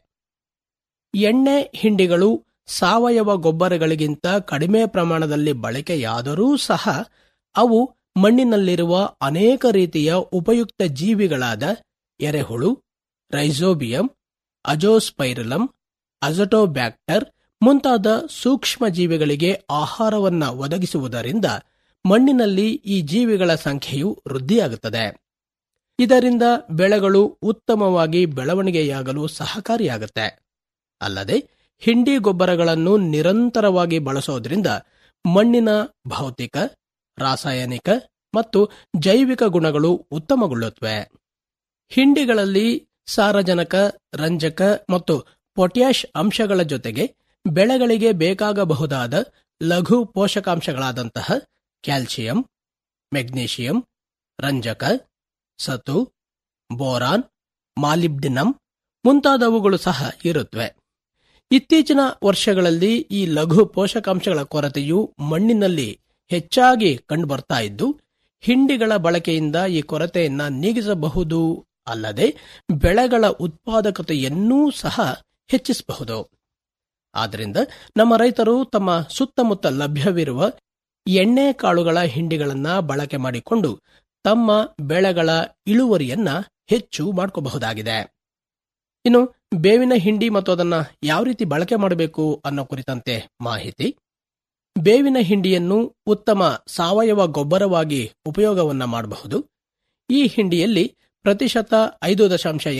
ಎಣ್ಣೆ ಹಿಂಡಿಗಳು ಸಾವಯವ ಗೊಬ್ಬರಗಳಿಗಿಂತ ಕಡಿಮೆ ಪ್ರಮಾಣದಲ್ಲಿ ಬಳಕೆಯಾದರೂ ಸಹ ಅವು ಮಣ್ಣಿನಲ್ಲಿರುವ ಅನೇಕ ರೀತಿಯ ಉಪಯುಕ್ತ ಜೀವಿಗಳಾದ ಎರೆಹುಳು ರೈಸೋಬಿಯಂ ಅಜೋಸ್ಪೈರಲಂ ಅಜಟೋಬ್ಯಾಕ್ಟರ್ ಮುಂತಾದ ಸೂಕ್ಷ್ಮ ಜೀವಿಗಳಿಗೆ ಆಹಾರವನ್ನ ಒದಗಿಸುವುದರಿಂದ ಮಣ್ಣಿನಲ್ಲಿ ಈ ಜೀವಿಗಳ ಸಂಖ್ಯೆಯು ವೃದ್ಧಿಯಾಗುತ್ತದೆ ಇದರಿಂದ ಬೆಳೆಗಳು ಉತ್ತಮವಾಗಿ ಬೆಳವಣಿಗೆಯಾಗಲು ಸಹಕಾರಿಯಾಗುತ್ತೆ ಅಲ್ಲದೆ ಹಿಂಡಿ ಗೊಬ್ಬರಗಳನ್ನು ನಿರಂತರವಾಗಿ ಬಳಸೋದ್ರಿಂದ ಮಣ್ಣಿನ ಭೌತಿಕ ರಾಸಾಯನಿಕ ಮತ್ತು ಜೈವಿಕ ಗುಣಗಳು ಉತ್ತಮಗೊಳ್ಳುತ್ತವೆ ಹಿಂಡಿಗಳಲ್ಲಿ ಸಾರಜನಕ ರಂಜಕ ಮತ್ತು ಪೊಟ್ಯಾಷ್ ಅಂಶಗಳ ಜೊತೆಗೆ ಬೆಳೆಗಳಿಗೆ ಬೇಕಾಗಬಹುದಾದ ಲಘು ಪೋಷಕಾಂಶಗಳಾದಂತಹ ಕ್ಯಾಲ್ಸಿಯಂ ಮೆಗ್ನೀಷಿಯಂ ರಂಜಕ ಸತು ಬೋರಾನ್ ಮಾಲಿಬ್ಡಿನಮ್ ಮುಂತಾದವುಗಳು ಸಹ ಇರುತ್ತವೆ ಇತ್ತೀಚಿನ ವರ್ಷಗಳಲ್ಲಿ ಈ ಲಘು ಪೋಷಕಾಂಶಗಳ ಕೊರತೆಯು ಮಣ್ಣಿನಲ್ಲಿ ಹೆಚ್ಚಾಗಿ ಕಂಡುಬರ್ತಾ ಇದ್ದು ಹಿಂಡಿಗಳ ಬಳಕೆಯಿಂದ ಈ ಕೊರತೆಯನ್ನ ನೀಗಿಸಬಹುದು ಅಲ್ಲದೆ ಬೆಳೆಗಳ ಉತ್ಪಾದಕತೆಯನ್ನೂ ಸಹ ಹೆಚ್ಚಿಸಬಹುದು ಆದ್ದರಿಂದ ನಮ್ಮ ರೈತರು ತಮ್ಮ ಸುತ್ತಮುತ್ತ ಲಭ್ಯವಿರುವ ಎಣ್ಣೆ ಕಾಳುಗಳ ಹಿಂಡಿಗಳನ್ನ ಬಳಕೆ ಮಾಡಿಕೊಂಡು ತಮ್ಮ ಬೆಳೆಗಳ ಇಳುವರಿಯನ್ನ ಹೆಚ್ಚು ಮಾಡ್ಕೋಬಹುದಾಗಿದೆ ಇನ್ನು ಬೇವಿನ ಹಿಂಡಿ ಮತ್ತು ಅದನ್ನ ಯಾವ ರೀತಿ ಬಳಕೆ ಮಾಡಬೇಕು ಅನ್ನೋ ಕುರಿತಂತೆ ಮಾಹಿತಿ ಬೇವಿನ ಹಿಂಡಿಯನ್ನು ಉತ್ತಮ ಸಾವಯವ ಗೊಬ್ಬರವಾಗಿ ಉಪಯೋಗವನ್ನ ಮಾಡಬಹುದು ಈ ಹಿಂಡಿಯಲ್ಲಿ ಪ್ರತಿಶತ ಐದು ದಶಾಂಶ